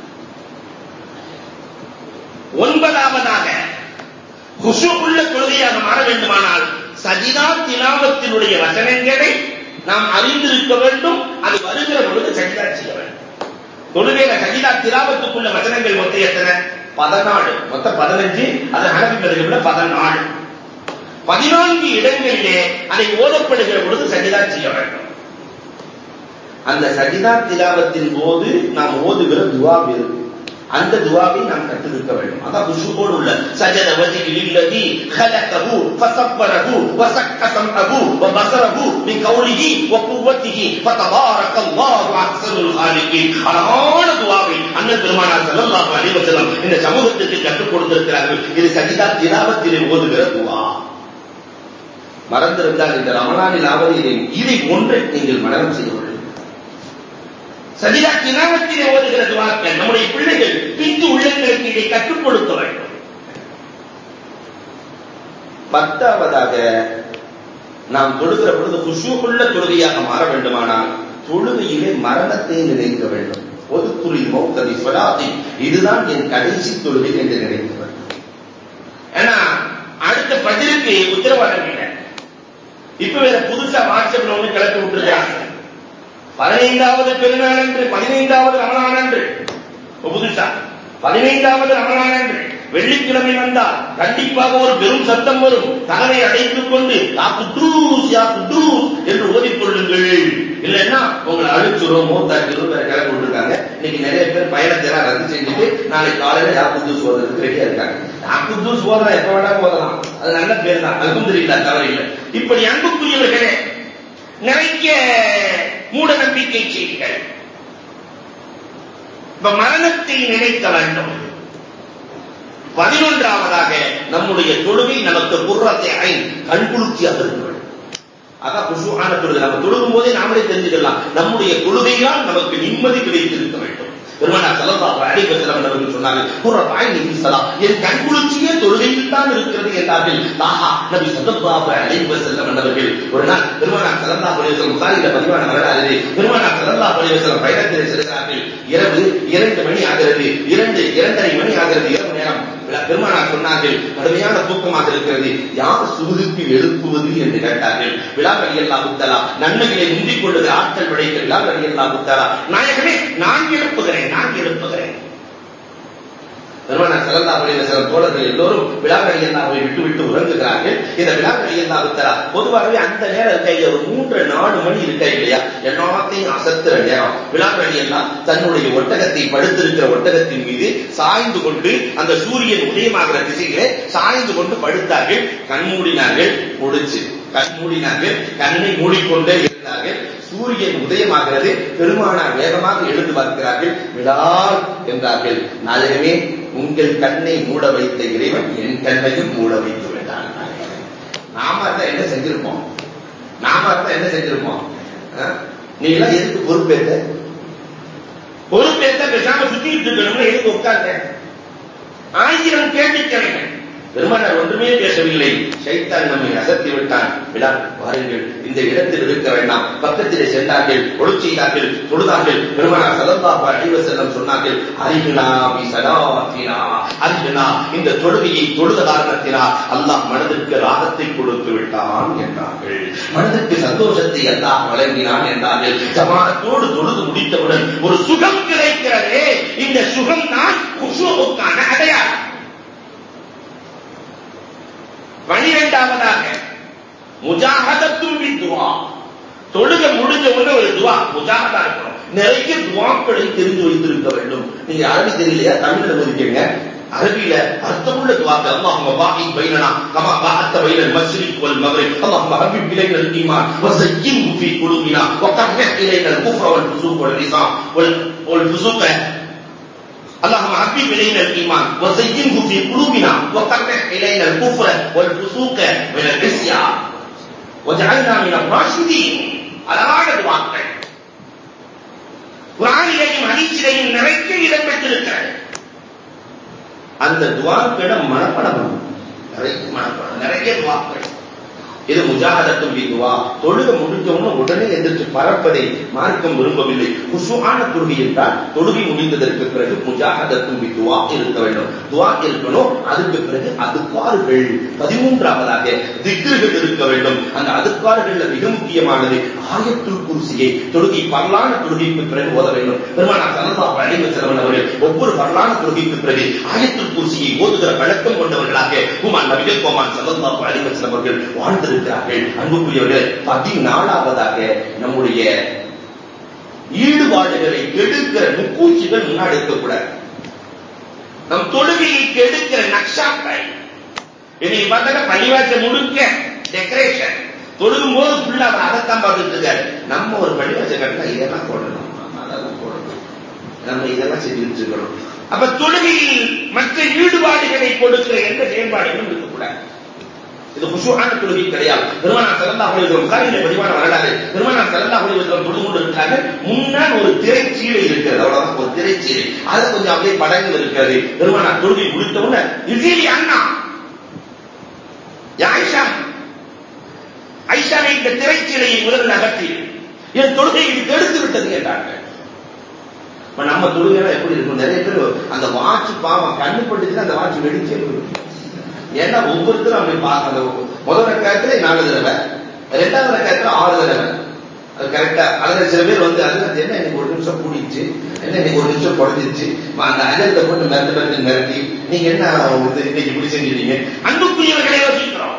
ஒன்பதாவதாக குசு உள்ள தொழுகையாக மாற வேண்டுமானால் சஜிதா திலாவத்தினுடைய வசனங்களை நாம் அறிந்திருக்க வேண்டும் அது வருகிற பொழுது சஜிதா செய்ய வேண்டும் தொழுகையில சஜிதா திலாவத்துக்குள்ள வசனங்கள் மொத்தம் எத்தனை பதினாலு மொத்தம் பதினஞ்சு அது ஹனபி பதிவுல பதினாலு பதினான்கு இடங்களிலே அதை ஓதப்படுகிற பொழுது சஜிதா செய்ய வேண்டும் அந்த சஜிதா திலாவத்தின் போது நாம் ஓதுகிற துவா இருக்கு அந்த துவாவை நாம் கற்றிருக்க வேண்டும் அதான் குஷுவோடு உள்ள சஜத வஜிகி லில்லதி خلقه فصبره وسك سمعه وبصره من قوله وقوته فتبارك الله احسن الخالقين அழகான துவாவை அண்ணன் பெருமானார் ஸல்லல்லாஹு அலைஹி வஸல்லம் இந்த சமூகத்துக்கு கற்றுக் கொடுத்திருக்கிறார்கள் இது சஜிதா திலாவத்திலே ஓதுகிற துவா மறந்திருந்தால் இந்த ரமலானில் ஆவது இதை இதை ஒன்றை நீங்கள் மனனம் செய்ய வேண்டும் சஜிதா கிராமத்திலே ஓதுகிற துவாக்கள் நம்முடைய பிள்ளைகள் பிஞ்சு உள்ளங்களுக்கு இதை கற்றுக் கொடுக்க வேண்டும் பத்தாவதாக நாம் தொழுகிற பொழுது குஷூக்குள்ள தொழுகையாக மாற வேண்டுமானால் தொழுகையிலே மரணத்தை நினைக்க வேண்டும் ஒதுக்குறில் மௌத்ததி சொலாதி இதுதான் என் கடைசி தொழுகை என்று நினைக்க வேண்டும் ஏன்னா அடுத்த இதுக்கு உத்தரவாதம் இல்லை இப்ப வேற புதுசா வாட்ஸ்அப்ல ஒண்ணு கிளப்பி விட்டுருக்காங்க பதினைந்தாவது பெருநாள் அன்று பதினைந்தாவது ரமலான் அன்று இப்ப புதுசா பதினைந்தாவது ரமலான் அன்று வெள்ளிக்கிழமை வந்தால் கண்டிப்பாக ஒரு பெரும் சத்தம் வரும் கதவை அடைத்துக் கொண்டு யா குட்டூஸ் யா குட்டூஸ் என்று ஓதிக்கொள்ளுங்கள் இல்லைன்னா உங்களை அழிச்சுரும் மூத்தாக்கிரும் வேற கிளம்பி விட்டுருக்காங்க இன்னைக்கு நிறைய பேர் பயணத்தை எல்லாம் ரத்து செஞ்சுட்டு நாளைக்கு காலையில யா குத்தூஸ் ஓதுறதுக்கு ரெடியா இருக்காங்க யா குத்தூஸ் ஓதலாம் எப்ப வேணா ஓதலாம் அது நல்ல பேர் தான் அல்ஹம்துலில்லாஹ் தவறில்லை இப்படி அன்புக்குரியவர்களே நிறைய மூட நம்பிக்கை செய்திகள் இப்ப மரணத்தை நினைக்க வேண்டும் பதினொன்றாவதாக நம்முடைய தொழுகை நமக்கு குர்ரத்தை ஐ கண்குளிர்ச்சியாக இருக்க வேண்டும் அதான் குஷுவான தொழுகை நம்ம தொழுகும் போதே நாமளே தெரிஞ்சுக்கலாம் நம்முடைய தொழுகையால் நமக்கு நிம்மதி கிடைத்திருக்க வேண்டும் பெருமானா சல்லல்லாஹு அலைஹி வஸல்லம் அவர்கள் சொன்னார்கள் குர்ரத்தாய் நீ ஸலா என் கண்குளிர்ச்சியே தொழுகையில் தான் இருக்கிறது என்றார்கள் தாஹா நபி ஸல்லல்லாஹு அலைஹி வஸல்லம் அவர்கள் ஒரு நாள் பெருமானா ஸல்லல்லாஹு அலைஹி வஸல்லம் முசாரில பதிவான வரலாறு பெருமானா ஸல்லல்லாஹு அலைஹி வஸல்லம் பயணத்தில் செல்கிறார்கள் இரவு இரண்டு மணி ஆகிறது இரண்டு இரண்டரை மணி ஆகிறது இரவு நேரம் பெருமானார் சொன்னார்கள் கடுமையான தூக்கமாக இருக்கிறது யார் சுகுதுக்கு எழுப்புவது என்று கேட்டார்கள் விழா வழியல்லா புத்தலா நன்மைகளை முந்திக் கொள்ளுகிற ஆற்றல் படைத்த விழா வழியல்லா புத்தலா நாயகமே நான் எழுப்புகிறேன் நான் எழுப்புகிறேன் பெருமானார் செல்லல்லா அலைவசலம் தோழர்கள் எல்லோரும் விழாவழி அல்லாவை விட்டு விட்டு உறங்குகிறார்கள் இந்த விழாவழி அல்லா உத்தரா பொதுவாகவே அந்த நேரம் இருக்க ஒரு மூன்று நாலு மணி இருக்க இல்லையா எல்லாத்தையும் அசத்துற நேரம் விழாவழி எல்லாம் தன்னுடைய ஒட்டகத்தை படுத்திருக்கிற ஒட்டகத்தின் மீது சாய்ந்து கொண்டு அந்த சூரியன் உதயமாகிற திசையிலே சாய்ந்து கொண்டு படுத்தார்கள் கண் மூடினார்கள் முடிச்சு கண் மூடினார்கள் கண்ணை மூடிக்கொண்டே இருந்தார்கள் சூரியன் உதயமாகிறது பெருமானார் வேகமாக எழுந்து பார்க்கிறார்கள் விடால் என்றார்கள் நாயகமே உங்கள் கண்ணை மூட வைத்த இறைவன் என் கண்ணையும் மூட வைத்து விட்டான் நாம இருந்தா என்ன செஞ்சிருப்போம் நாம இருந்தா என்ன செஞ்சிருப்போம் நீ எல்லாம் எதுக்கு பொறுப்பேற்ற பொறுப்பேற்ற பேசாம சுத்திட்டு இருக்கணும்னு எதுக்கு உட்கார்ந்த ஆயிரம் கேள்வி கிழமை பெருமானார் ஒன்றுமே பேசவில்லை சைத்தான் நம்மை அசத்தி விட்டான் விழா வாருங்கள் இந்த இடத்தில் இருக்க வேண்டாம் பக்கத்திலே சென்றார்கள் ஒழு செய்தார்கள் தொழுதார்கள் பெருமானார் சதல்லாஹு அலைவ செல்லம் சொன்னார்கள் அரிகினா பி சலாத்தினா அரிகினா இந்த தொழுகையை தொழுத காரணத்தினால் அல்லாஹ் மனதிற்கு ராகத்தை கொடுத்து விட்டான் என்றார்கள் மனதிற்கு சந்தோஷத்தை அல்லாஹ் வழங்கினான் என்றார்கள் ஜமானத்தோடு தொழுது முடித்தவுடன் ஒரு சுகம் கிடைக்கிறதே இந்த சுகம் தான் குஷுவுக்கான அடையாளம் பனிரெண்டாவதாக முஜாகதத்தும் துவா தொழுக முடிஞ்ச உடனே ஒரு துவா முஜாகதா இருக்கணும் நிறைய துவாக்களை தெரிஞ்சு வைத்திருக்க வேண்டும் நீங்க அரபி தெரியலையா தமிழ்ல ஒதுக்கீங்க அரபியில அர்த்தமுள்ள துவாக்கு அல்லாஹும்ம பாஹி பைனனா கமா பாஹத்த பைனல் மஸ்ரிக் வல் மக்ரிப் அல்லாஹும்ம ஹபிப் இலைனா الإيمان وزينه في قلوبنا وكره إلينا الكفر والفسوق والعصيان والفسوق اللهم حبب الينا الايمان وزينه في قلوبنا وكره الينا الكفر والفسوق والعصيان واجعلنا من الراشدين அழகான துவாக்கள் குரானிலையும் ஹதீஸிலையும் நிறைய இடம் பெற்றிருக்கிறது அந்த துவாக்களை மனப்படம் நிறைய மனப்படம் நிறைய துவாக்கள் இது முஜாகதத்தும் துவா தொழுக முடிஞ்சவன உடனே எந்திரிச்சு பறப்பதை மார்க்கம் விரும்பவில்லை குசுவான தொழுகை என்றால் தொழுகை முடிந்ததற்கு பிறகு முஜாகதத்தும் துவா இருக்க வேண்டும் துவா இருக்கணும் அதுக்கு பிறகு அதுக்காறுகள் பதிமூன்றாவதாக திக்ருகள் இருக்க வேண்டும் அந்த அதுக்காறுகள்ல மிக முக்கியமானது ஆயத்துல் குருசியை தொழுகை பரலான தொழுகைக்கு பிறகு ஓத வேண்டும் பெருமானா சல்லா அழைவு செலவன் அவர்கள் ஒவ்வொரு பரலான தொழுகைக்கு பிறகு ஆயத்துல் குருசியை ஓதுகிற பழக்கம் கொண்டவர்களாக குமான் நபிகள் கோமான் சல்லா அழைவு செலவர்கள் வாழ்ந்து இருக்கிறார்கள் அன்புக்குரியவர்கள் பதினாலாவதாக நம்முடைய ஈடுபாடுகளை கெடுக்கிற முக்கூச்சிகள் முன்னாடி இருக்கக்கூடாது நம் தொழுகையை கெடுக்கிற நக்ஷாக்கள் இன்னைக்கு பார்த்தா பள்ளிவாசல் முழுக்க டெக்கரேஷன் தொழுகும் போது ஃபுல்லா அவர் அதைத்தான் பார்த்துட்டு இருக்காரு நம்ம ஒரு பள்ளிவாசல் கட்டினா இதெல்லாம் போடணும் அதெல்லாம் போடணும் நம்ம இதெல்லாம் செஞ்சுட்டு இருக்கணும் அப்ப தொழுகையில் மற்ற ஈடுபாடுகளை கொடுக்கிற எந்த செயல்பாடுகளும் இருக்கக்கூடாது இது குஷுவான தொழுகை கிடையாது பெருமானார் செல்லல்லா அலைவசம் காலையில பதிவான வரலாறு பெருமானார் செல்லல்லா அலைவசம் தொழுது கொண்டு இருக்கிறாங்க முன்னால் ஒரு திரைச்சீலை இருக்கிறது அவ்வளவுதான் ஒரு திரைச்சீலை அது கொஞ்சம் அப்படியே படங்கள் இருக்கிறது பெருமானார் தொழுகை முடித்த உடனே இசைலி அண்ணா ஆயிஷா ஐஷாவை இந்த திரைச்சீலையை முதலில் அகற்றி என் தொழுகை இது கெடுத்து விட்டது என்றார்கள் நம்ம தொழுகைலாம் எப்படி இருக்கும் நிறைய பேர் அந்த வாட்ச் பாவம் கண்ணு பட்டுச்சுன்னா அந்த வாட்ச் வெடிச்சே போயிடும் ஏன்னா ஒவ்வொருத்தரும் அப்படி பார்க்கணும் முதல் ரக்காயத்துல நாலு தடவை ரெண்டாவது ரக்காயத்துல ஆறு தடவை அது கரெக்டா அதுல சில பேர் வந்து அது அது என்ன எனக்கு ஒரு நிமிஷம் கூடிச்சு என்ன எனக்கு ஒரு நிமிஷம் குறைஞ்சிருச்சு அந்த அஜத்தை போட்டு மிரட்டு மிரட்டு மிரட்டி நீங்க என்ன வந்து இன்னைக்கு இப்படி செஞ்சிருக்கீங்க அன்புக்குரியவர்களை யோசிக்கிறோம்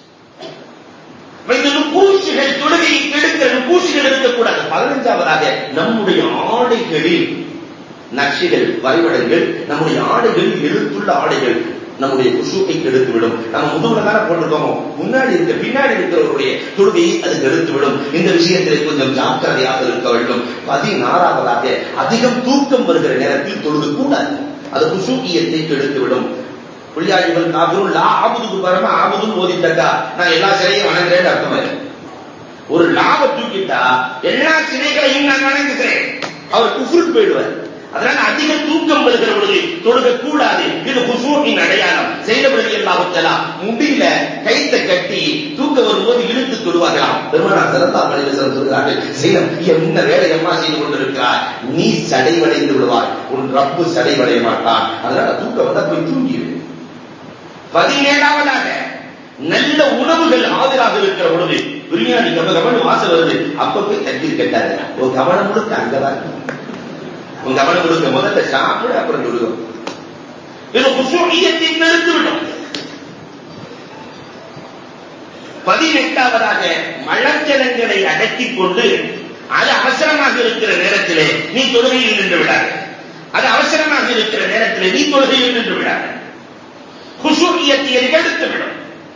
இந்த நுப்பூசிகள் தொழுகையை கெடுக்கிற நுப்பூசிகள் இருக்கக்கூடாது பதினஞ்சாவதாக நம்முடைய ஆடைகளில் நக்ஷிகள் வரைபடங்கள் நம்முடைய ஆடைகளில் எழுத்துள்ள ஆடைகள் நம்முடைய குசுக்கை கெடுத்து விடும் நம்ம முதுகுல தானே போட்டிருக்கோம் முன்னாடி இருக்க பின்னாடி இருக்கிறவருடைய தொழுகையை அது கெடுத்து விடும் இந்த விஷயத்தில் கொஞ்சம் ஜாக்கிரதையாக இருக்க வேண்டும் பதினாறாவதாக அதிகம் தூக்கம் வருகிற நேரத்தில் தொழுது கூடாது அது குசூக்கியத்தை கெடுத்து விடும் புள்ளியாளிகள் காப்பிரும் லா ஆபுதுக்கு பரம ஆபுதுன்னு ஓதிட்டக்கா நான் எல்லா சிலையும் வணங்குறேன்னு அர்த்தம் ஒரு லாப தூக்கிட்டா எல்லா சிலைகளையும் நான் வணங்குகிறேன் அவர் குஃபுருக்கு போயிடுவார் அதனால அதிக தூக்கம் வருகிற பொழுது தொழுக கூடாது இது குசூரின் அடையாளம் செய்தபடி எல்லாம் முடியல கைத்த கட்டி தூக்க வரும்போது இழுத்து தொடுவார்களாம் பெருமானார் சிறந்தா மனிதர் சொல்கிறார்கள் செய்யம் என்ன வேலை அம்மா செய்து கொண்டிருக்கிறார் நீ சடைவடைந்து விடுவாய் உன் ரப்பு சடைவடைய மாட்டான் அதனால தூக்க வந்தா போய் தூங்கிடு பதினேழாவதாக நல்ல உணவுகள் ஆதராக இருக்கிற பொழுது பிரியாணி கம கமன் வாசல் வருது அப்ப போய் தட்டி கட்டாரு ஒரு கவனம் முழுக்க அங்கதான் இருக்கும். உன் கவனம் முழுக்க முதல்ல சாப்பிடு அப்புறம் தொழுகும் இது குசூரியத்தை நிறுத்திவிடும் பதினெட்டாவதாக மலச்சலங்களை அடக்கிக் கொண்டு அது அவசரமாக இருக்கிற நேரத்திலே நீ தொழுகையில் நின்று விடாது அது அவசரமாக இருக்கிற நேரத்திலே நீ தொழுகையில் நின்று விடாது குசூரியத்தை எடுத்துவிடும்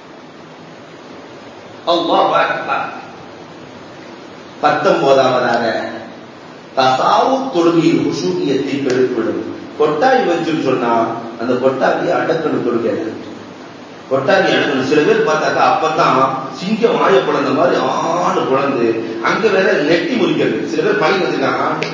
அல்லாஹ் அக்பர் பத்தொன்பதாவதாக தசாவு தொழுகையில் குசூகியத்தை பெருக்கிவிடும் கொட்டாய் வச்சுன்னு சொன்னா அந்த கொட்டாவியை அடக்கணும் தொழுகையில கொட்டாவி அடக்கணும் சில பேர் பார்த்தாக்கா அப்பதான் சிங்கம் ஆய குழந்த மாதிரி ஆண்டு குழந்து அங்க வேற நெட்டி முறிக்கிறது சில பேர் பழகி வச்சிருக்காங்க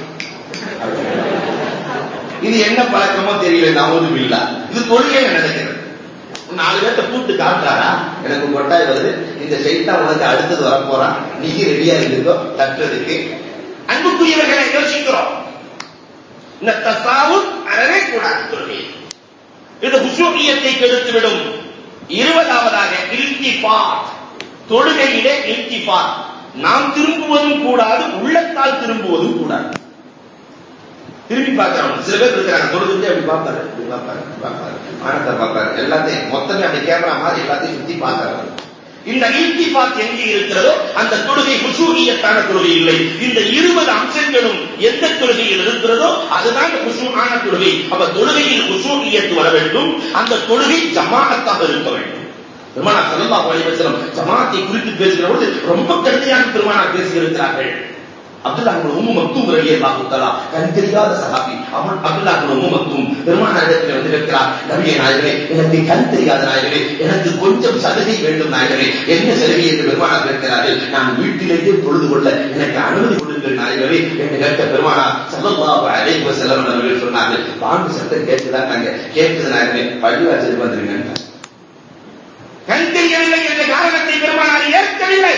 இது என்ன பழக்கமோ தெரியல நான் இல்ல இது தொழுகையில நடக்கிறது நாலு பேர்த்த கூப்பிட்டு காட்டுறாரா எனக்கு கொட்டாய் வருது இந்த சைட்டா உனக்கு அடுத்தது வரப்போறான் நீ ரெடியா இருந்துக்கோ தட்டுறதுக்கு அன்புக்குரியவர்களை யோசிக்கிறோம் இந்த தசாவுத் அறவே கூடாது தொழுகை இது ஹுசூகியத்தை கெடுத்துவிடும் இருபதாவதாக இல்திஃபாத் தொழுகையிலே இல்திஃபாத் நாம் திரும்புவதும் கூடாது உள்ளத்தால் திரும்புவதும் கூடாது திரும்பி பார்க்கறோம் சில பேர் இருக்கிறாங்க தொழுதுட்டு அப்படி பார்ப்பாரு இப்படி பார்ப்பாரு இப்படி பார்ப்பாரு வானத்தை பார்ப்பாரு எல்லாத்தையும் மொத்தமே அப்படி கேமரா மாதிரி எல்லாத்தையும் சுத்தி பார்க்கறாரு இந்த இல்திஃபாத் எங்கே இருக்கிறதோ அந்த தொழுகை ஹுசூகியத்தான தொழுகை இல்லை இந்த இருபது அம்சங்களும் எந்த தொழுகையில் இருக்கிறதோ அதுதான் ஹுசூஆன தொழுகை அப்ப தொழுகையில் ஹுசூகியத்து வர வேண்டும் அந்த தொழுகை ஜமாஅத்தாக இருக்க வேண்டும் பெருமானா சல்லல்லாஹு அலைஹி வஸல்லம் ஜமாத்தை குறித்து பேசுகிற பொழுது ரொம்ப கடுமையாக பெருமானார் பேசியிருக்கிறார்கள் அப்துல்லா இப்னு உம்மு மக்தூம் ரலியல்லாஹு தஆலா கண் தெரியாத சஹாபி அவன் அப்துல்லா இப்னு உம்மு மக்தூம் பெருமானாரிடத்தில் வந்து இருக்கிறார் நபியே நாயகரே எனக்கு கண் தெரியாத நாயகரே எனக்கு கொஞ்சம் சலுகை வேண்டும் நாயகரே என்ன சலுகை என்று பெருமானார் கேட்கிறார்கள் நான் வீட்டிலேயே தொழுது கொள்ள எனக்கு அனுமதி கொடுங்கள் நாயகரே என்று கேட்ட பெருமானார் ஸல்லல்லாஹு அலைஹி வஸல்லம் அவர்கள் சொன்னார்கள் பாங்கு சத்தம் கேட்டுதான் நாங்க கேட்குது நாயகரே பள்ளிவாசலுக்கு வந்துருங்க கண் தெரியவில்லை என்ற காரணத்தை பெருமானார் ஏற்கவில்லை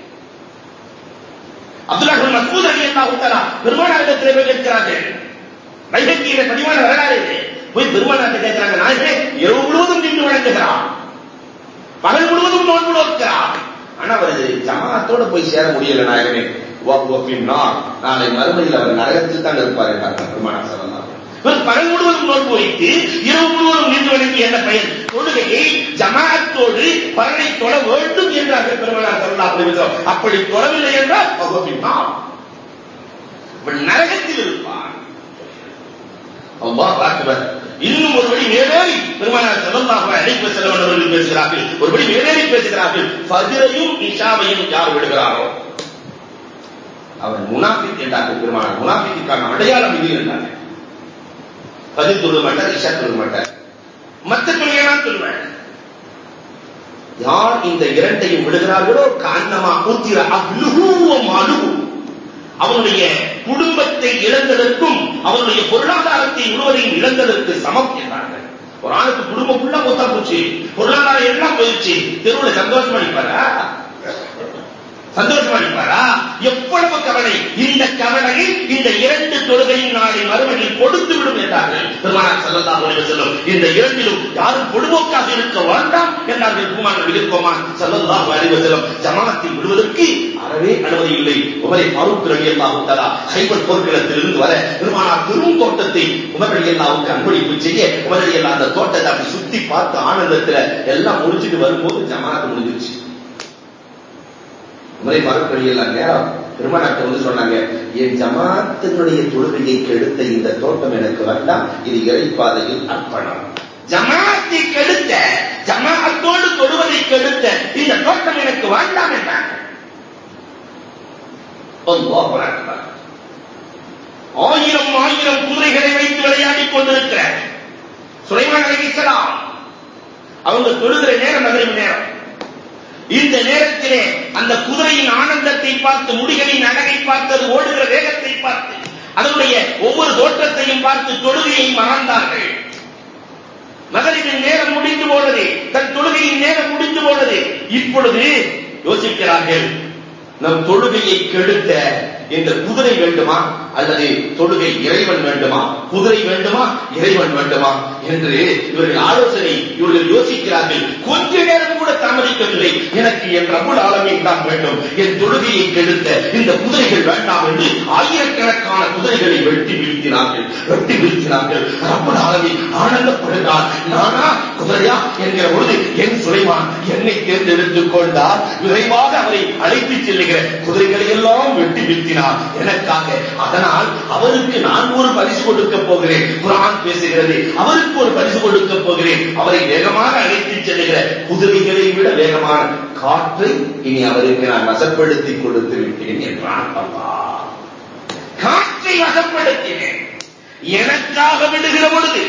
அப்துல்லாஹ் மசூத் அலி அல்லாஹு தஆலா பெருமானாரிடத்தில் போய் கேட்கிறார்கள் வைகத்தியில பதிவான வரலாறு இது. போய் பெருமானார்ட்ட கேட்கிறாங்க நாயகே இரவு முழுவதும் நின்று வணங்குகிறான் பகல் முழுவதும் நோன்பு நோக்கிறான் ஆனா அவர் ஜமாத்தோட போய் சேர முடியல நாயகனே நாள் நாளை மறுமையில் அவர் நரகத்தில் தான் இருப்பார் என்றார் பெருமானார் ஸல்லல்லாஹு அலைஹி வஸல்லம். இவர் பகல் முழுவதும் நோன்பு வைத்து இரவு முழுவதும் நின்று வணங்கி என்ன பயன் தொழுகையை ஜமாஅத்தோடு பலனை தொழ வேண்டும் என்றார்கள் பெருமானார் ஸல்லல்லாஹு அலைஹி வஸல்லம் அப்படி தொழவில்லை என்றால் பகவத்தினால் இவன் நரகத்தில் இருப்பான் அல்லாஹ் அக்பர் இன்னும் ஒருபடி மேலேறி பெருமானார் ஸல்லல்லாஹு அலைஹி வஸல்லம் அவர்கள் பேசுகிறார்கள் ஒருபடி மேலேறி பேசுகிறார்கள் ஃபஜ்ரையும் இஷாவையும் யார் விடுகிறாரோ அவர் முனாஃபிக் என்றார்கள் பெருமானார் முனாஃபிக்கான அடையாளம் இது என்றார்கள் பதில் தொழுக மாட்டார் இஷா தொழுக மாட்டார் மற்ற துறையெல்லாம் சொல்லுவேன் யார் இந்த இரண்டையும் விடுகிறார்களோ காரணமா ஊத்திர அவ்லுகுவம் அழுகு அவனுடைய குடும்பத்தை இழந்ததற்கும் அவனுடைய பொருளாதாரத்தை முழுவதையும் இழந்ததற்கு சமம் என்றார்கள் ஒரு ஆணுக்கு குடும்பம் ஃபுல்லா மொத்தா போச்சு பொருளாதாரம் எல்லாம் போயிடுச்சு தெருவுல சந்தோஷமா நிற்பாரா சந்தோஷமா இருப்பாரா எவ்வளவு கவலை இந்த கவலையை இந்த இரண்டு தொழுகையும் நாளை மறுமையில் கொடுத்து விடும் என்றார்கள் பெருமானார் ஸல்லல்லாஹு அலைஹி வஸல்லம் இந்த இரண்டிலும் யாரும் பொதுவோக்காக இருக்க வேண்டாம் என்றார்கள் பெருமானார் நபிகள் கோமான் ஸல்லல்லாஹு அலைஹி வஸல்லம் ஜமாஅத்தில் விடுவதற்கு அறவே அனுமதி இல்லை உமரை ஃபாரூக் ரலியல்லாஹு தஆலா ஹைபர் போர்க்களத்திலிருந்து வர பெருமானார் பெரும் தோட்டத்தை உமர் ரலியல்லாஹுக்கு அன்பளிப்பு செய்ய உமர் ரலியல்லாஹு அந்த தோட்டத்தை அப்படி சுத்தி பார்த்து ஆனந்தத்துல எல்லாம் முடிச்சிட்டு வரும்போது ஜமாஅத் முடிஞ்சிருச்சு உமரை ஃபாரூக் ரலியல்லாஹு நேரம் பெருமானார்ட்ட வந்து சொன்னாங்க என் ஜமாத்தினுடைய தொழுகையை கெடுத்த இந்த தோட்டம் எனக்கு வேண்டாம் இது இறைப்பாதையில் அர்ப்பணம் ஜமாத்தை கெடுத்த ஜமாஅத்தோடு தொழுவதை கெடுத்த இந்த தோட்டம் எனக்கு வேண்டாம் என்றாங்க அல்லாஹ் அக்பர் ஆயிரம் ஆயிரம் குதிரைகளை வைத்து விளையாடிக் கொண்டிருக்கிற சுலைமான் அலைஹிஸ்ஸலாம் அவங்க தொழுகிற நேரம் மகிழ்வு நேரம் இந்த நேரத்திலே அந்த குதிரையின் ஆனந்தத்தை பார்த்து முடிகளின் அழகை பார்த்து அது ஓடுகிற வேகத்தை பார்த்து அதனுடைய ஒவ்வொரு தோற்றத்தையும் பார்த்து தொழுகையை மறந்தார்கள் மகளிரின் நேரம் முடிந்து போனது தன் தொழுகையின் நேரம் முடிந்து போனது இப்பொழுது யோசிக்கிறார்கள் நம் தொழுகையை கெடுத்த இந்த குதிரை வேண்டுமா அல்லது தொழுகை இறைவன் வேண்டுமா குதிரை வேண்டுமா இறைவன் வேண்டுமா என்று இவர்கள் ஆலோசனை இவர்கள் யோசிக்கிறார்கள் கொஞ்ச நேரம் கூட தாமதிக்கவில்லை எனக்கு என் ரபுல் ஆலமீன் தான் வேண்டும் என் தொழுகையை கெடுத்த இந்த குதிரைகள் வேண்டாம் என்று ஆயிரக்கணக்கான குதிரைகளை வெட்டி வீழ்த்தினார்கள் வெட்டி வீழ்த்தினார்கள் ரபுல் ஆலமீன் ஆனந்தப்படுகிறார் நானா குதிரையா என்கிற பொழுது என் சுலைமான் என்னை தேர்ந்தெடுத்துக் கொண்டார் விரைவாக அவரை அழைத்துச் செல்லுகிற குதிரைகளை எல்லாம் வெட்டி வீழ்த்தினார் எனக்காக அதனால் அவருக்கு நான் ஒரு பரிசு கொடுக்க போகிறேன் குரான் பேசுகிறது அவருக்கு ஒரு பரிசு கொடுக்க போகிறேன் அவரை வேகமாக அழைத்துச் செல்லுகிற குதிரைகளை விட வேகமான காற்றை இனி அவருக்கு நான் வசப்படுத்தி கொடுத்து விட்டேன் என்றான் அல்லாஹ் காற்றை வசப்படுத்தினேன் எனக்காக விடுகிற பொழுது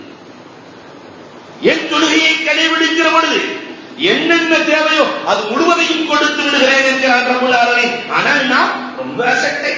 என் தொழுகையை கடைபிடிக்கிற பொழுது என்னென்ன தேவையோ அது முழுவதையும் கொடுத்து விடுகிறேன் என்கிறான் ரபுல் ஆலமீன் ஆனால் நான் ரொம்ப அசட்டை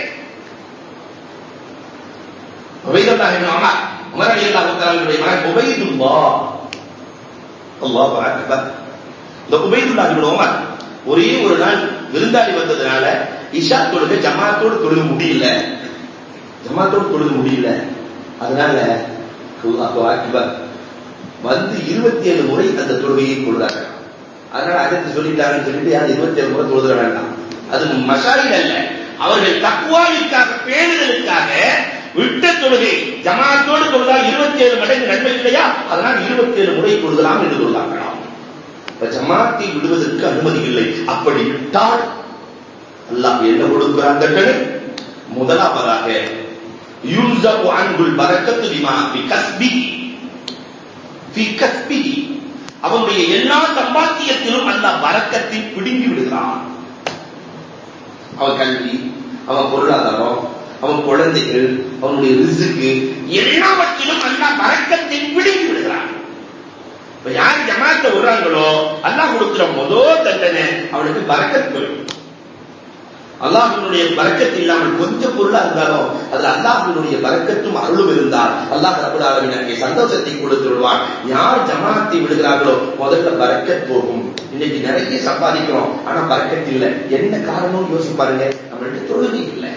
உபைதுல்லாஹ் இப்னு உமர் உமர் ரலியல்லாஹு தஆலாவுடைய மகன் உபைதுல்லாஹ் அல்லாஹ் அக்பர் இந்த உபைதுல்லாஹ் இப்னு உமர் ஒரே ஒரு நாள் விருந்தாளி வந்ததுனால இஷா தொழுகை ஜமாத்தோடு தொழுக முடியல ஜமாத்தோடு தொழுக முடியல அதனால அல்லாஹ் அக்பர் வந்து இருபத்தி ஏழு முறை அந்த தொழுகையை தொழுதாங்க அதனால அதற்கு சொல்லிட்டாங்கன்னு சொல்லிட்டு யாரும் இருபத்தி ஏழு முறை தொழுத வேண்டாம் அது மசாயில் அல்ல அவர்கள் தக்குவாவிற்காக பேணுதலுக்காக விட்ட தொழுகை ஜமாத்தோடு தொழுதால் இருபத்தி ஏழு மடங்கு நன்மை இல்லையா அதனால் இருபத்தி ஏழு முறை தொழுதலாம் என்று தொழுதாங்களாம் இப்ப ஜமாத்தை விடுவதற்கு அனுமதி இல்லை அப்படி விட்டால் அல்லாஹ் என்ன கொடுக்கிறான் தண்டனை முதலாவதாக யுன்சபு அன்புல் பரக்கத்து பிமா பி கஸ்பி பி கஸ்பி அவனுடைய எல்லா சம்பாத்தியத்திலும் அல்லாஹ் பரக்கத்தை பிடுங்கி விடுகிறான் அவன் கல்வி அவன் பொருளாதாரம் அவன் குழந்தைகள் அவனுடைய ரிசுக்கு எல்லாவற்றிலும் அல்லாஹ் பரக்கத்தை பிடுங்கி விடுகிறான் இப்ப யார் ஜமாத்த விடுறாங்களோ அல்லாஹ் கொடுக்கிற முதல் தண்டனை அவனுக்கு பரக்கத் போயிடும் அல்லாஹினுடைய பறக்கத்து இல்லாமல் கொஞ்சம் பொருளா இருந்தாலும் அதுல அல்லாஹினுடைய பறக்கத்தும் அருளும் இருந்தால் அல்லாஹ் ரபுல் ஆலமீனுக்கு சந்தோஷத்தை கொடுத்து விடுவான் யார் ஜமாத்தை விடுகிறார்களோ முதல்ல பறக்கத் போகும் இன்னைக்கு நிறைய சம்பாதிக்கிறோம் ஆனா பறக்கத்து இல்லை என்ன காரணம் யோசிச்சு பாருங்க நம்மள்ட்ட தொழுகை இல்லை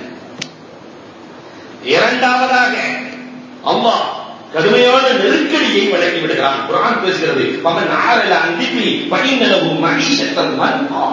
இரண்டாவதாக அல்லாஹ் கடுமையான நெருக்கடியை வழங்கி விடுகிறான் குரான் பேசுகிறது பவன் ஆரல அந்திப்பி படிநிலவு மகிஷத்தன் மன்மா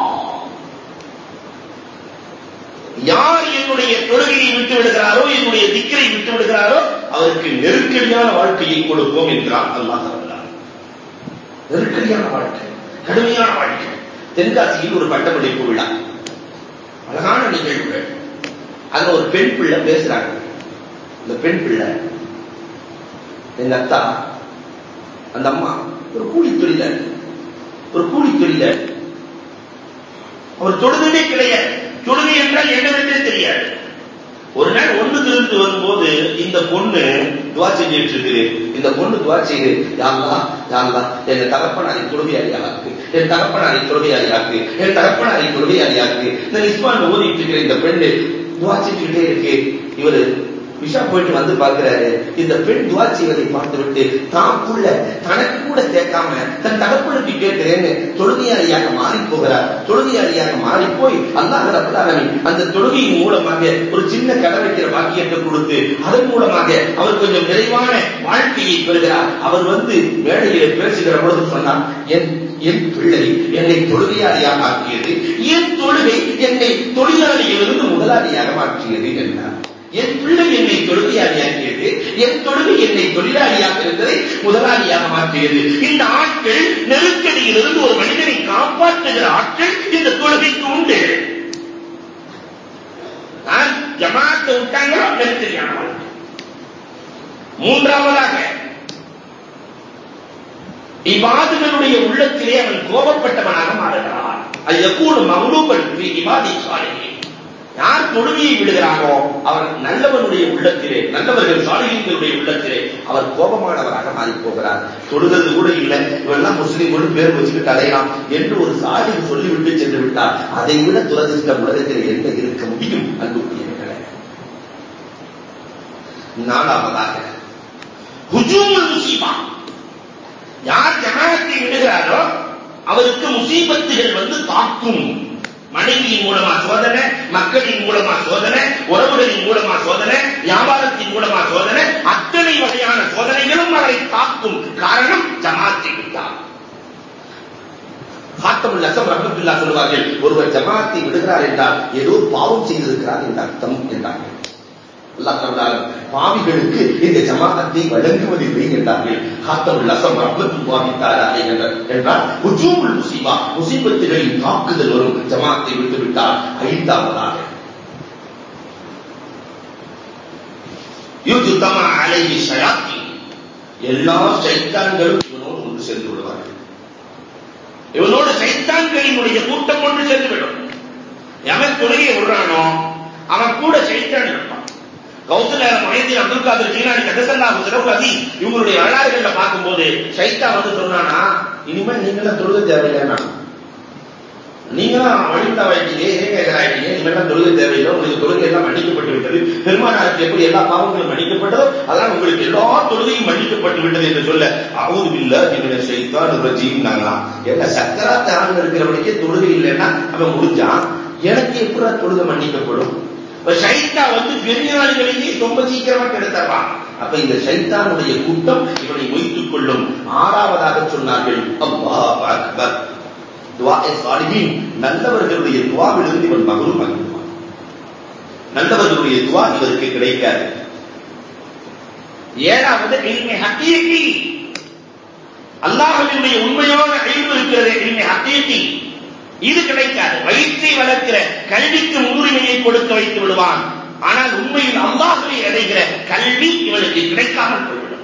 யார் என்னுடைய தொழுகையை விட்டு விடுகிறாரோ என்னுடைய திக்கரை விட்டு விடுகிறாரோ அவருக்கு நெருக்கடியான வாழ்க்கையை கொடுப்போம் என்கிறான் அல்லாஹ் நெருக்கடியான வாழ்க்கை கடுமையான வாழ்க்கை தென்காசியில் ஒரு பட்டமளிப்பு விழா அழகான நிகழ்வுகள் அதுல ஒரு பெண் பிள்ளை பேசுறாங்க இந்த பெண் பிள்ளை எங்க அத்தா அந்த அம்மா ஒரு கூலி தொழிலர் ஒரு கூலி தொழிலர் அவர் தொழுதே கிடையாது தொழுகை என்றால் என்னவென்றே தெரியாது ஒரு நாள் ஒண்ணுக்கு வரும்போது இந்த பொண்ணு துவா செஞ்சுட்டு இருக்குது இந்த பொண்ணு துவா செய்து யாங்களா யாங்களா எங்க தகப்பனாரை தொழுகையாளியாக்கு என் தகப்பனாரை தொழுகையாளியாக்கு என் தகப்பனாரை தொழுகையாளியாக்கு இந்த நிஸ்பான் ஓதிட்டு இருக்கிற இந்த பெண்ணு துவா செஞ்சுக்கிட்டே இருக்கு இவரு விஷா போயிட்டு வந்து பார்க்கிறாரு இந்த பெண் துவா செய்வதை பார்த்துவிட்டு தாக்குள்ள தனக்கு கூட கேட்காம தன் தகப்பனுக்கு கேட்கிறேன்னு தொழுகையாளியாக மாறி போகிறார் தொழுகையாளியாக மாறி போய் அல்லாஹ் ரப்பலாகவே அந்த தொழுகையின் மூலமாக ஒரு சின்ன கடை வைக்கிற பாக்கியத்தை கொடுத்து அதன் மூலமாக அவர் கொஞ்சம் நிறைவான வாழ்க்கையை பெறுகிறார் அவர் வந்து மேடையில பேசுகிற பொழுது சொன்னார் என் என் பிள்ளை என்னை தொழுகையாளியாக ஆக்கியது என் தொழுகை என்னை தொழிலாளியிலிருந்து முதலாளியாக மாற்றியது என்றார் என் பிள்ளை என்னை தொழுகையாளியாக்கியது என் தொழுகை என்னை தொழிலாளியாக இருந்ததை முதலாளியாக மாற்றியது இந்த ஆட்கள் நெருக்கடியிலிருந்து ஒரு மனிதனை காப்பாற்றுகிற ஆட்கள் இந்த தொழுகைக்கு உண்டு நான் ஜமாத்தை விட்டாங்க நெருக்கடியான வாழ்க்கை. மூன்றாவதாக இவாதுகளுடைய உள்ளத்திலே அவன் கோபப்பட்டவனாக மாறுகிறான் அது எப்போது மகளூபன் இவாதி சாலையே யார் தொழுகையை விடுகிறானோ அவர் நல்லவனுடைய உள்ளத்திலே நல்லவர்கள் சாலிகளுடைய உள்ளத்திலே அவர் கோபமானவராக மாறி போகிறார் தொழுகிறது கூட இல்லை இவெல்லாம் முஸ்லீம்களும் பேர் வச்சுக்கிட்டு அலையலாம் என்று ஒரு சாலி சொல்லிவிட்டு சென்று விட்டார் அதை விட துரதிருஷ்டம் உலகத்தில் என்ன இருக்க முடியும் அன்புக்குரியவர்களே நாலாவதாக ஹுஜூமுல் முசீபா யார் ஜமாத்தை விடுகிறாரோ அவருக்கு முசீபத்துகள் வந்து தாக்கும் மனைவியின் மூலமா சோதனை மக்களின் மூலமா சோதனை உறவுகளின் மூலமா சோதனை வியாபாரத்தின் மூலமா சோதனை அத்தனை வகையான சோதனைகளும் அவரை தாக்கும் காரணம் ஜமாத்தை விட்டார் காத்தமுல் அசம் ரஹமத்துல்லா சொல்வார்கள் ஒருவர் ஜமாத்தை விடுகிறார் என்றால் ஏதோ பாவம் செய்திருக்கிறார் என்ற அர்த்தம் என்றார்கள் அல்லாஹ் தஆலா பாவிகளுக்கு இந்த ஜமாஅத்தை வழங்குவதில்லை என்றார்கள் ஹாத்தமுல் அஸம் ரஹ்மத்துல்லாஹி தஆலா அலைஹி என்றால் ஹுஜூமுல் முஸீபா முஸீபத்துகளின் தாக்குதல் வரும் ஜமாஅத்தை விட்டு விட்டால் ஐந்தாவதாக யுஜ்தமா அலைஹி ஷயாத்தீன் எல்லா ஷைத்தான்களும் இவனோடு ஒன்று சேர்ந்து விடுவார்கள் இவனோடு சைத்தான்களினுடைய கூட்டம் ஒன்று சேர்ந்து விடும் எவன் தொழுகையை விடுறானோ அவன் கூட சைத்தான் இருப்பான் கௌசல்யா மொஹிதீன் அப்துல் காதர் ஜீனானி கதசல்லாஹு சிறப்பு அதி இவங்களுடைய வரலாறுகள்ல பார்க்கும்போது சைத்தா வந்து சொன்னானா இனிமேல் நீங்களாம் தொழுகை தேவையில்லைன்னா நீங்களாம் வழிபாடாயிட்டீங்க இறைவேகராயிட்டீங்க இனிமேல் தொழுகை தேவையில்லை உங்களுக்கு தொழுகை எல்லாம் மன்னிக்கப்பட்டு விட்டது பெருமானாருக்கு எப்படி எல்லா பாவங்களும் மன்னிக்கப்பட்டதோ அதெல்லாம் உங்களுக்கு எல்லா தொழுகையும் மன்னிக்கப்பட்டு விட்டது என்று சொல்ல அவுது இல்ல என்னுடைய சைத்தான் ரஜீம் நாங்களா என்ன சக்கராத்த ஆண்டு இருக்கிறவனுக்கே தொழுகை இல்லைன்னா அவன் முடிஞ்சான் எனக்கு எப்படி தொழுகை மன்னிக்கப்படும் இப்ப ஷைத்தா வந்து பெரிய ஆளுகளையே ரொம்ப சீக்கிரமா கெடுத்தப்பான் அப்ப இந்த ஷைத்தானுடைய கூட்டம் இவனை வைத்துக் கொள்ளும் ஆறாவதாக சொன்னார்கள் அல்லாஹ் அக்பர் துவாஏ சாலிஹீன் நல்லவர்களுடைய துவாவிலிருந்து இவன் மகளும் மகிழ்வான் நல்லவர்களுடைய துவா இவருக்கு கிடைக்காது ஏழாவது இல்மை ஹக்கீகி அல்லாஹ்வினுடைய உண்மையான அறிவு இருக்கிறது இல்மை ஹக்கீகி இது கிடைக்காது வயிற்றை வளர்க்கிற கல்விக்கு முன்னுரிமையை கொடுக்க வைத்து விடுவான் ஆனால் உண்மையில் அல்லாஹுவை அடைகிற கல்வி இவனுக்கு கிடைக்காமல் போய்விடும்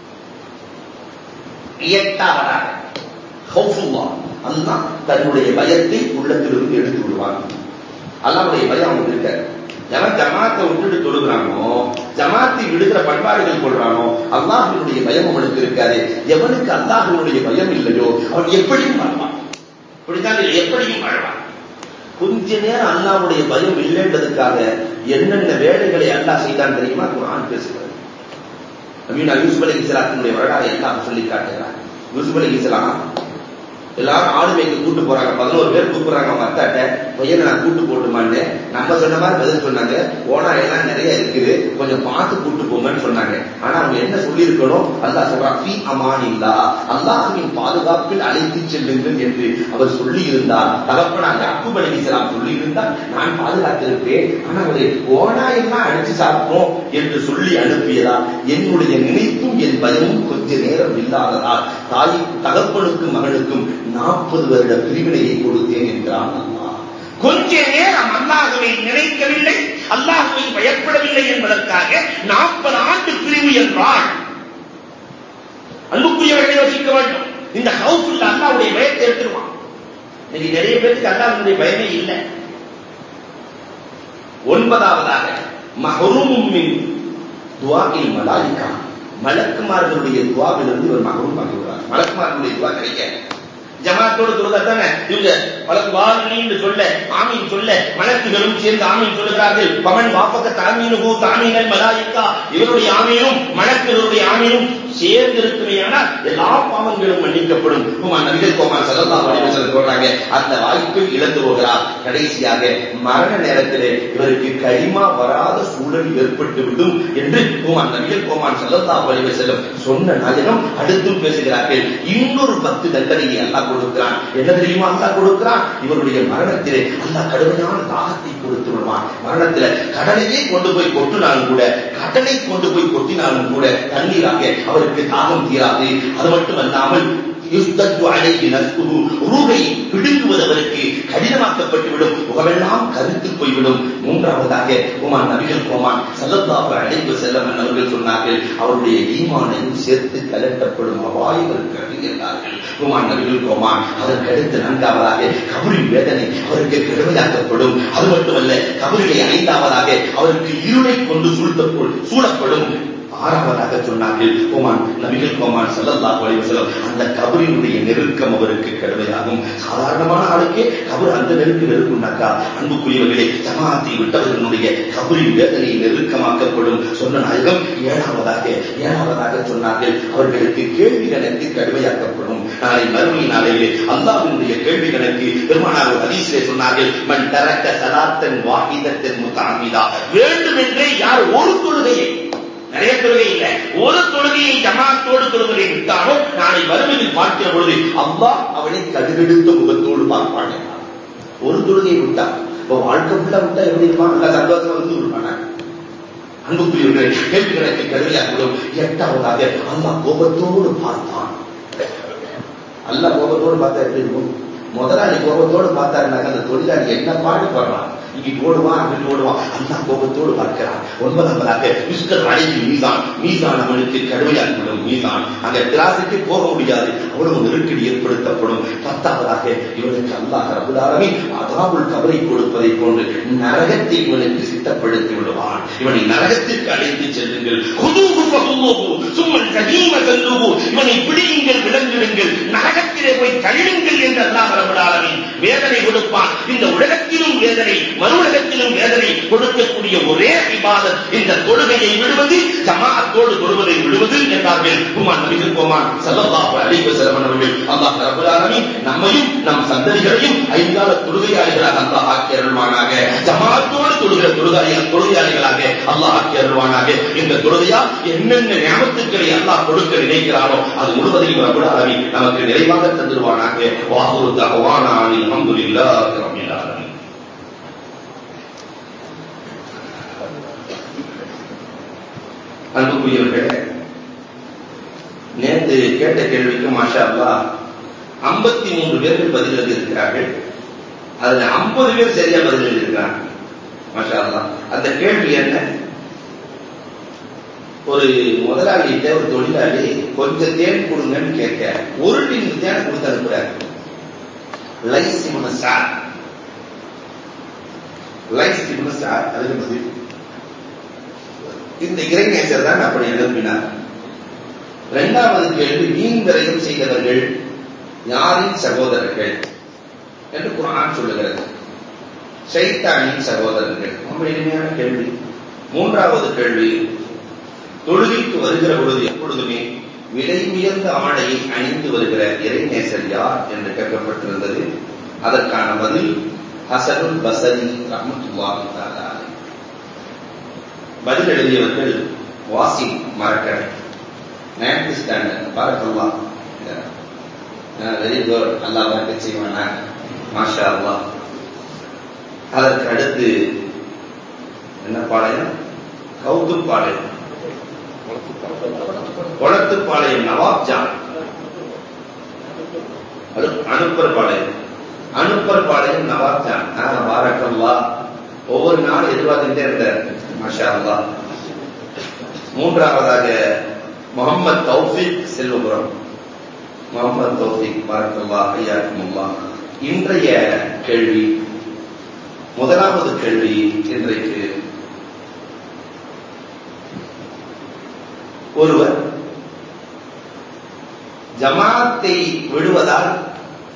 எட்டாவதாக ஹவுஃபுல்லா அல்லாஹ் தன்னுடைய பயத்தை உள்ளத்திலிருந்து எடுத்து விடுவான் அல்லாவுடைய பயம் அவனுக்கு இருக்காது எவன் ஜமாத்தை விட்டுட்டு தொழுகிறானோ ஜமாத்தை விடுகிற பண்பாடுகள் கொள்றானோ அல்லாஹினுடைய பயம் அவனுக்கு இருக்காது எவனுக்கு அல்லாஹினுடைய பயம் இல்லையோ அவன் எப்படியும் வாழ்வான் இப்படித்தான் இது எப்படியும் வாழ்வான் கொஞ்ச நேரம் அல்லாவுடைய பயம் இல்லைன்றதுக்காக என்னென்ன வேலைகளை அல்லாஹ் செய்தான் தெரியுமா குரான் பேசுகிறது நபீனா யூசுப் அலி இஸ்லாத்தினுடைய வரலாறு எல்லாம் சொல்லி காட்டுகிறார் யூசுப் அலி இஸ்லாம் எல்லாரும் ஆடு மேய்க்க கூட்டு போறாங்க பதினோரு பேர் கூப்பிடுறாங்க அவங்க அத்தாட்ட பையனை நான் கூட்டு போட்டுமான்னு நம்ம சொன்ன மாதிரி பதில் சொன்னாங்க ஓனா எல்லாம் நிறைய இருக்குது கொஞ்சம் பார்த்து கூட்டு போங்கன்னு சொன்னாங்க ஆனா அவங்க என்ன சொல்லியிருக்கணும் அல்லாஹ் சொல்றான் ஃபீ அமான் இல்லா அல்லாஹ்வின் பாதுகாப்பில் அழைத்து செல்லுங்கள் என்று அவர் சொல்லி இருந்தார் தகப்பனார் யாக்கூப் அலிசலாம் சொல்லி இருந்தால் நான் பாதுகாத்திருப்பேன் ஆனா அவரை ஓனா எல்லாம் அடிச்சு சாப்பிட்டோம் என்று சொல்லி அனுப்பியதால் என்னுடைய நினைப்பும் என் பயமும் கொஞ்ச நேரம் இல்லாததால் தாய் தகப்பனுக்கும் மகனுக்கும் நாற்பது வருட பிரிவினையை கொடுத்தேன் என்றான் அல்லாஹ் கொஞ்ச நேரம் அல்லாஹுவை நினைக்கவில்லை அல்லாஹுவை பயப்படவில்லை என்பதற்காக நாற்பது ஆண்டு பிரிவு என்றால் அன்புக்குரியவர்களை யோசிக்க வேண்டும் இந்த ஹவுஃபுல் அல்லாவுடைய பயத்தை எடுத்துருவான் இன்னைக்கு நிறைய பேருக்கு அல்லாஹுடைய பயமே இல்லை ஒன்பதாவதாக மஹரூமும் மின் துவாகில் மலாலிகா மலக்குமார்களுடைய துவாவிலிருந்து இவர் மகரும் ஆகிவிடுவார் மலக்குமார்களுடைய துவா கிடைக்க ஜமாத்தோடு தொழுதா தானே இவங்க வழக்கு வாரின்னு சொல்ல ஆமீன் சொல்ல மலக்குகளும் சேர்ந்து ஆமீன் சொல்லுகிறார்கள் பவன் வாப்பக்க தாமீனுகு தாமீனல் மலாயிக்கா இவருடைய ஆமீனும் மலக்குகளுடைய ஆமீனும் சேர்ந்து இருக்குமேயானால் எல்லா பாவங்களும் மன்னிக்கப்படும் குமார் நபிகள் கோமார் சல்லா அலிவசல் சொல்றாங்க அந்த வாய்ப்பை இழந்து போகிறார் கடைசியாக மரண நேரத்திலே இவருக்கு களிமா வராத சூழல் ஏற்பட்டு விடும் என்று குமார் நபிகள் கோமார் சல்லா அலிவசல்லம் சொன்ன நாயகம் அடுத்தும் பேசுகிறார்கள் இன்னொரு பத்து தண்டனையை அல்லாஹ் கொடுக்கிறான் என்ன தெரியுமா அல்லாஹ் கொடுக்கிறான் இவருடைய மரணத்திலே அல்லாஹ் கடுமையான தாகத்தை கொடுத்து விடுவான் மரணத்தில கடலையே கொண்டு போய் கொட்டினாலும் கூட கடலை கொண்டு போய் கொட்டினாலும் கூட தண்ணீராக அவருக்கு தாகம் தீராது அது மட்டுமல்லாமல் யுஸ்தத்து அலைக்கு நஸ்குரு ரூகை பிடுங்குவது அவருக்கு கடினமாக்கப்பட்டுவிடும் முகமெல்லாம் கருத்து போய்விடும் மூன்றாவதாக உமான் நபிகள் கோமான் சல்லல்லாஹு அழைப்பு செல்லவன் அவர்கள் சொன்னார்கள் அவருடைய ஈமானையும் சேர்த்து கலட்டப்படும் அபாயங்களுக்கு அறிகிறார்கள் உமான் நபிகள் கோமான் அதற்கு அடுத்து நான்காவதாக கபரின் வேதனை அவருக்கு கடுமையாக்கப்படும் அது மட்டுமல்ல கபரிலே ஐந்தாவதாக அவருக்கு இருளை கொண்டு சூழ்த்தப்படும் சூழப்படும் ஆறாவதாக சொன்னார்கள் கோமான் நபிகள் கோமான் செல்லல்லாஹு அலைஹி வஸல்லம் அந்த கபரினுடைய நெருக்கம் அவருக்கு கடுமையாகும் சாதாரணமான ஆளுக்கே கபர் அந்த நெருக்கம் நெருக்கும்னாக்கா அன்புக்குரியவர்களே ஜமாத்தை விட்டவர்களுடைய கபரின் வேதனை நெருக்கமாக்கப்படும் சொன்ன நாயகம் ஏழாவதாக ஏழாவதாக சொன்னார்கள் அவர்களுக்கு கேள்வி கணக்கு கடுமையாக்கப்படும் நாளை மறுமை நாளையிலே அல்லாஹ்வினுடைய கேள்வி கணக்கு பெருமானார் ஒரு ஹதீஸிலே சொன்னார்கள் மன் தரக்க சலாத்தன் வாஹிதத்தன் முத்தாமிதா வேண்டுமென்றே யார் ஒரு தொழுகையை நிறைய தொழுகை இல்லை ஒரு தொழுகையை ஜமாத்தோடு தொழுவதை விட்டாலும் நாளை வறுமையில் பார்க்கிற பொழுது அவ்வா அவனை கடுகெடுத்த முகத்தோடு பார்ப்பாங்க ஒரு தொழுகையை விட்டா இப்ப வாழ்க்கை ஃபுல்லா விட்டா எப்படி இருப்பான் நல்லா சந்தோஷமா வந்து இருப்பான அன்புக்குரியவர்களே கேள்வி கணக்கு கடுமையாகப்படும் எட்டாவதாக அல்லா கோபத்தோடு பார்த்தான் அல்லா கோபத்தோடு பார்த்தா எப்படி இருக்கும் முதலாளி கோபத்தோடு பார்த்தாருனாக்க அந்த தொழிலாளி என்ன பாடு படுறான் இங்கிட்டு ஓடுவான் அங்கிட்டு ஓடுவான் அல்லா கோபத்தோடு பார்க்கிறான் ஒன்பதாவதாக மிஸ்டர் அழகி மீசான் மீசான் அவனுக்கு கடுமையாகிவிடும் மீசான் அந்த திராசுக்கு போக முடியாது அவ்வளவு நெருக்கடி ஏற்படுத்தப்படும் பத்தாவதாக இவனுக்கு அல்லாஹ் ரபுலாரமே அதாவுள் கபரை கொடுப்பதை போன்று நரகத்தை இவனுக்கு சித்தப்படுத்தி விடுவான் இவனை நரகத்திற்கு அழைத்து செல்லுங்கள் ஹுதூஹு ஃபஹுதூஹு சும்மல் ஜஹீம தல்லுஹு இவனை பிடியுங்கள் விலங்கிடுங்கள் நரகத்திலே போய் தள்ளுங்கள் என்று அல்லாஹ் ரபுல் ஆலமீன் வேதனை கொடுப்பான் இந்த உலகத்திலும் வேதனை மறு உலகத்திலும் வேதனை கொடுக்கக்கூடிய ஒரே இபாதத் இந்த தொழுகையை விடுவது ஜமாஅத்தோடு தொழுவதை விடுவது என்றார்கள் குமான் நபிகள் கோமான் ஸல்லல்லாஹு அலைஹி வஸல்லம் அவர்கள் அல்லாஹ் ரப்பல் ஆலமீன் நம்மையும் நம் சந்ததிகளையும் ஐந்தால தொழுகையாளிகளாக அல்லாஹ் ஆக்கி அருள்வானாக ஜமாஅத்தோடு தொழுகிற தொழுகையாளி தொழுகையாளிகளாக அல்லாஹ் ஆக்கி அருள்வானாக இந்த தொழுகையா என்னென்ன ஞாபகத்துக்களை அல்லாஹ் கொடுக்க நினைக்கிறானோ அது முழுவதையும் ரப்பல் ஆலமீன் நமக்கு நிறைவாக தந்துருவானாக வாஹுரு தஹவானா அல்ஹம்துலில்லாஹி ரப்பில் ஆலமீன் அன்புக்குரியவர்களே நேற்று கேட்ட கேள்விக்கு மாஷா அல்லா ஐம்பத்தி மூன்று பேர்கள் பதில் எழுதியிருக்கிறார்கள் அதுல ஐம்பது பேர் சரியா பதில் எழுதியிருக்கிறாங்க மாஷா அல்லா அந்த கேள்வி என்ன ஒரு முதலாளிகிட்ட ஒரு தொழிலாளி கொஞ்சம் தேன் கொடுங்கன்னு கேட்க ஒரு டின் தேன் கொடுத்து அனுப்புறாரு லைஸ் இவன சார் லைஸ் இவன சார் அதுக்கு பதில் இந்த இறைநேசர் தான் அப்படி எழுப்பினார் இரண்டாவது கேள்வி வீண் விரயம் செய்தவர்கள் யாரின் சகோதரர்கள் என்று குரான் சொல்லுகிறது சைத்தானின் சகோதரர்கள் ரொம்ப எளிமையான கேள்வி மூன்றாவது கேள்வி தொழுகைக்கு வருகிற பொழுது எப்பொழுதுமே விலை உயர்ந்த ஆடையை அணிந்து வருகிற இறைநேசர் யார் என்று கேட்கப்பட்டிருந்தது அதற்கான பதில் ஹசனுல் பசரி ரஹமத்துல்லாஹி தஆலா பதில் எழுதியவர்கள் வாசிம் மரக்கடை நைன்த் ஸ்டாண்டர்ட் பாரக்கல்லா வெரி குட் அல்லா பார்க்க செய்வானா மாஷா அல்லா அதற்கு அடுத்து என்ன பாளையம் கௌதுப்பாளையம் கொளத்துப்பாளையம் நவாப் ஜான் அனுப்பர் பாளையம் அனுப்பர் பாளையம் நவாப் ஜான் பாரக்கல்லா ஒவ்வொரு நாள் எதிர்பார்த்துட்டே இருந்தார் மாஷா அல்லா மூன்றாவதாக முகமது தௌஃபிக் செல்வபுரம் முகமது தௌஃபிக் பாரக்கல்லா ஐயாக்குமுல்லா இன்றைய கேள்வி முதலாவது கேள்வி இன்றைக்கு ஒருவர் ஜமாத்தை விடுவதால்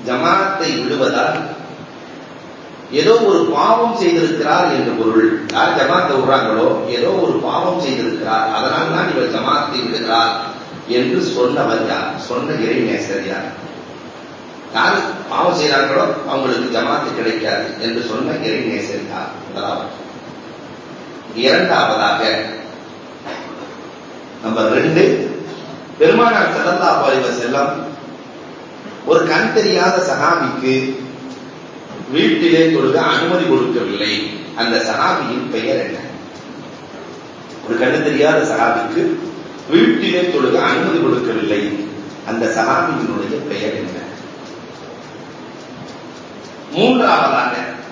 ஜமாத்தை விடுவதால் ஏதோ ஒரு பாவம் செய்திருக்கிறார் என்று பொருள் யார் ஜமாத்தை விடுறாங்களோ ஏதோ ஒரு பாவம் செய்திருக்கிறார் அதனால் தான் இவர் ஜமாத்தை விடுகிறார் என்று சொன்னவர் யார் சொன்ன இறைநேசர் யார் யார் பாவம் செய்கிறார்களோ அவங்களுக்கு ஜமாத்து கிடைக்காது என்று சொன்ன இறைநேசர் யார் முதலாவது இரண்டாவதாக நம்பர் ரெண்டு பெருமானார் சல்லல்லா அலைஹி செல்லம் ஒரு கண் தெரியாத சகாபிக்கு வீட்டிலே தொழுக அனுமதி கொடுக்கவில்லை அந்த சகாபியின் பெயர் என்ன ஒரு கண்ணு தெரியாத சகாபிக்கு வீட்டிலே தொழுக அனுமதி கொடுக்கவில்லை அந்த சகாபியினுடைய பெயர் என்ன மூன்றாவதாக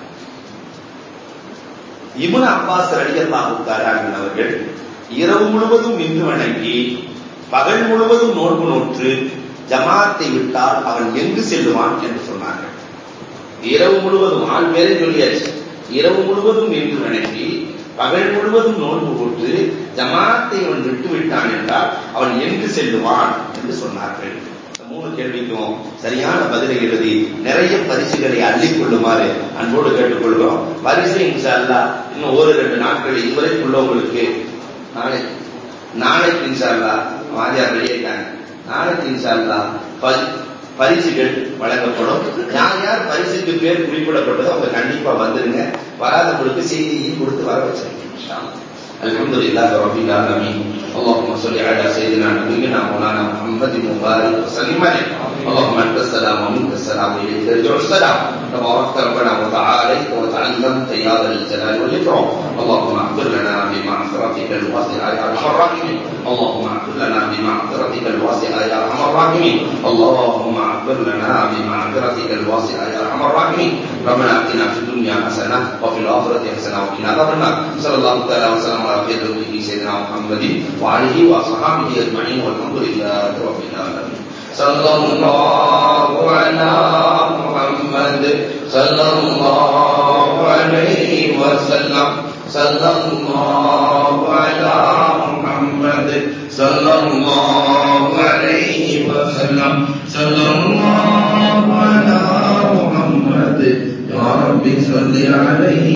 இபுன் அப்பாஸ் ரடியல்லாஹு அவர்கள் இரவு முழுவதும் நின்று வணங்கி பகல் முழுவதும் நோன்பு நோற்று ஜமாத்தை விட்டால் அவன் எங்கு செல்லுவான் என்று சொன்னார்கள் இரவு முழுவதும் ஆள் பேரை சொல்லியாச்சு இரவு முழுவதும் நின்று வணங்கி பகல் முழுவதும் நோன்பு போட்டு ஜமாத்தை அவன் விட்டு விட்டான் என்றால் அவன் எங்கு செல்லுவான் என்று சொன்னார்கள் மூணு கேள்விக்கும் சரியான பதிலை எழுதி நிறைய பரிசுகளை அள்ளிக் கொள்ளுமாறு அன்போடு கேட்டுக்கொள்கிறோம் பரிசு இன்ஷா அல்லா இன்னும் ஒரு ரெண்டு நாட்கள் இதுவரைக்கும் உள்ளவங்களுக்கு நாளை நாளைக்கு இன்ஷா அல்லா வாதியார் வெளியிட்டாங்க நாளைக்கு இன்ஷா அல்லா பரிசுகள் வழங்கப்படும் யார் யார் பரிசுக்கு பேர் குறிப்பிடப்பட்டதோ அவங்க கண்டிப்பா வந்துருங்க வராதவங்களுக்கு செய்தியை கொடுத்து வர வச்சிருக்கேன் الحمد لله رب العالمين اللهم صل على سيدنا نبينا مولانا محمد مبارك وسلم عليه اللهم انت السلام ومنك السلام اليك يرجع السلام تباركت ربنا وتعاليت وتعلمت يا ذا الجلال والاكرام اللهم اغفر لنا بمغفرتك الواسعه يا ارحم الراحمين اللهم اغفر لنا بمغفرتك الواسعه يا ارحم الراحمين اللهم اغفر لنا بمغفرتك الواسعه يا ارحم الراحمين ربنا اتنا في الدنيا حسنه وفي الاخره حسنه وقنا عذاب النار صلى الله تعالى وسلم على خير خلقه سيدنا محمد وعليه واصحابه اجمعين والحمد لله رب العالمين صلى الله على محمد صلى الله عليه وسلم صلى الله على محمد صلى الله عليه وسلم صلى الله على محمد يا رب صل عليه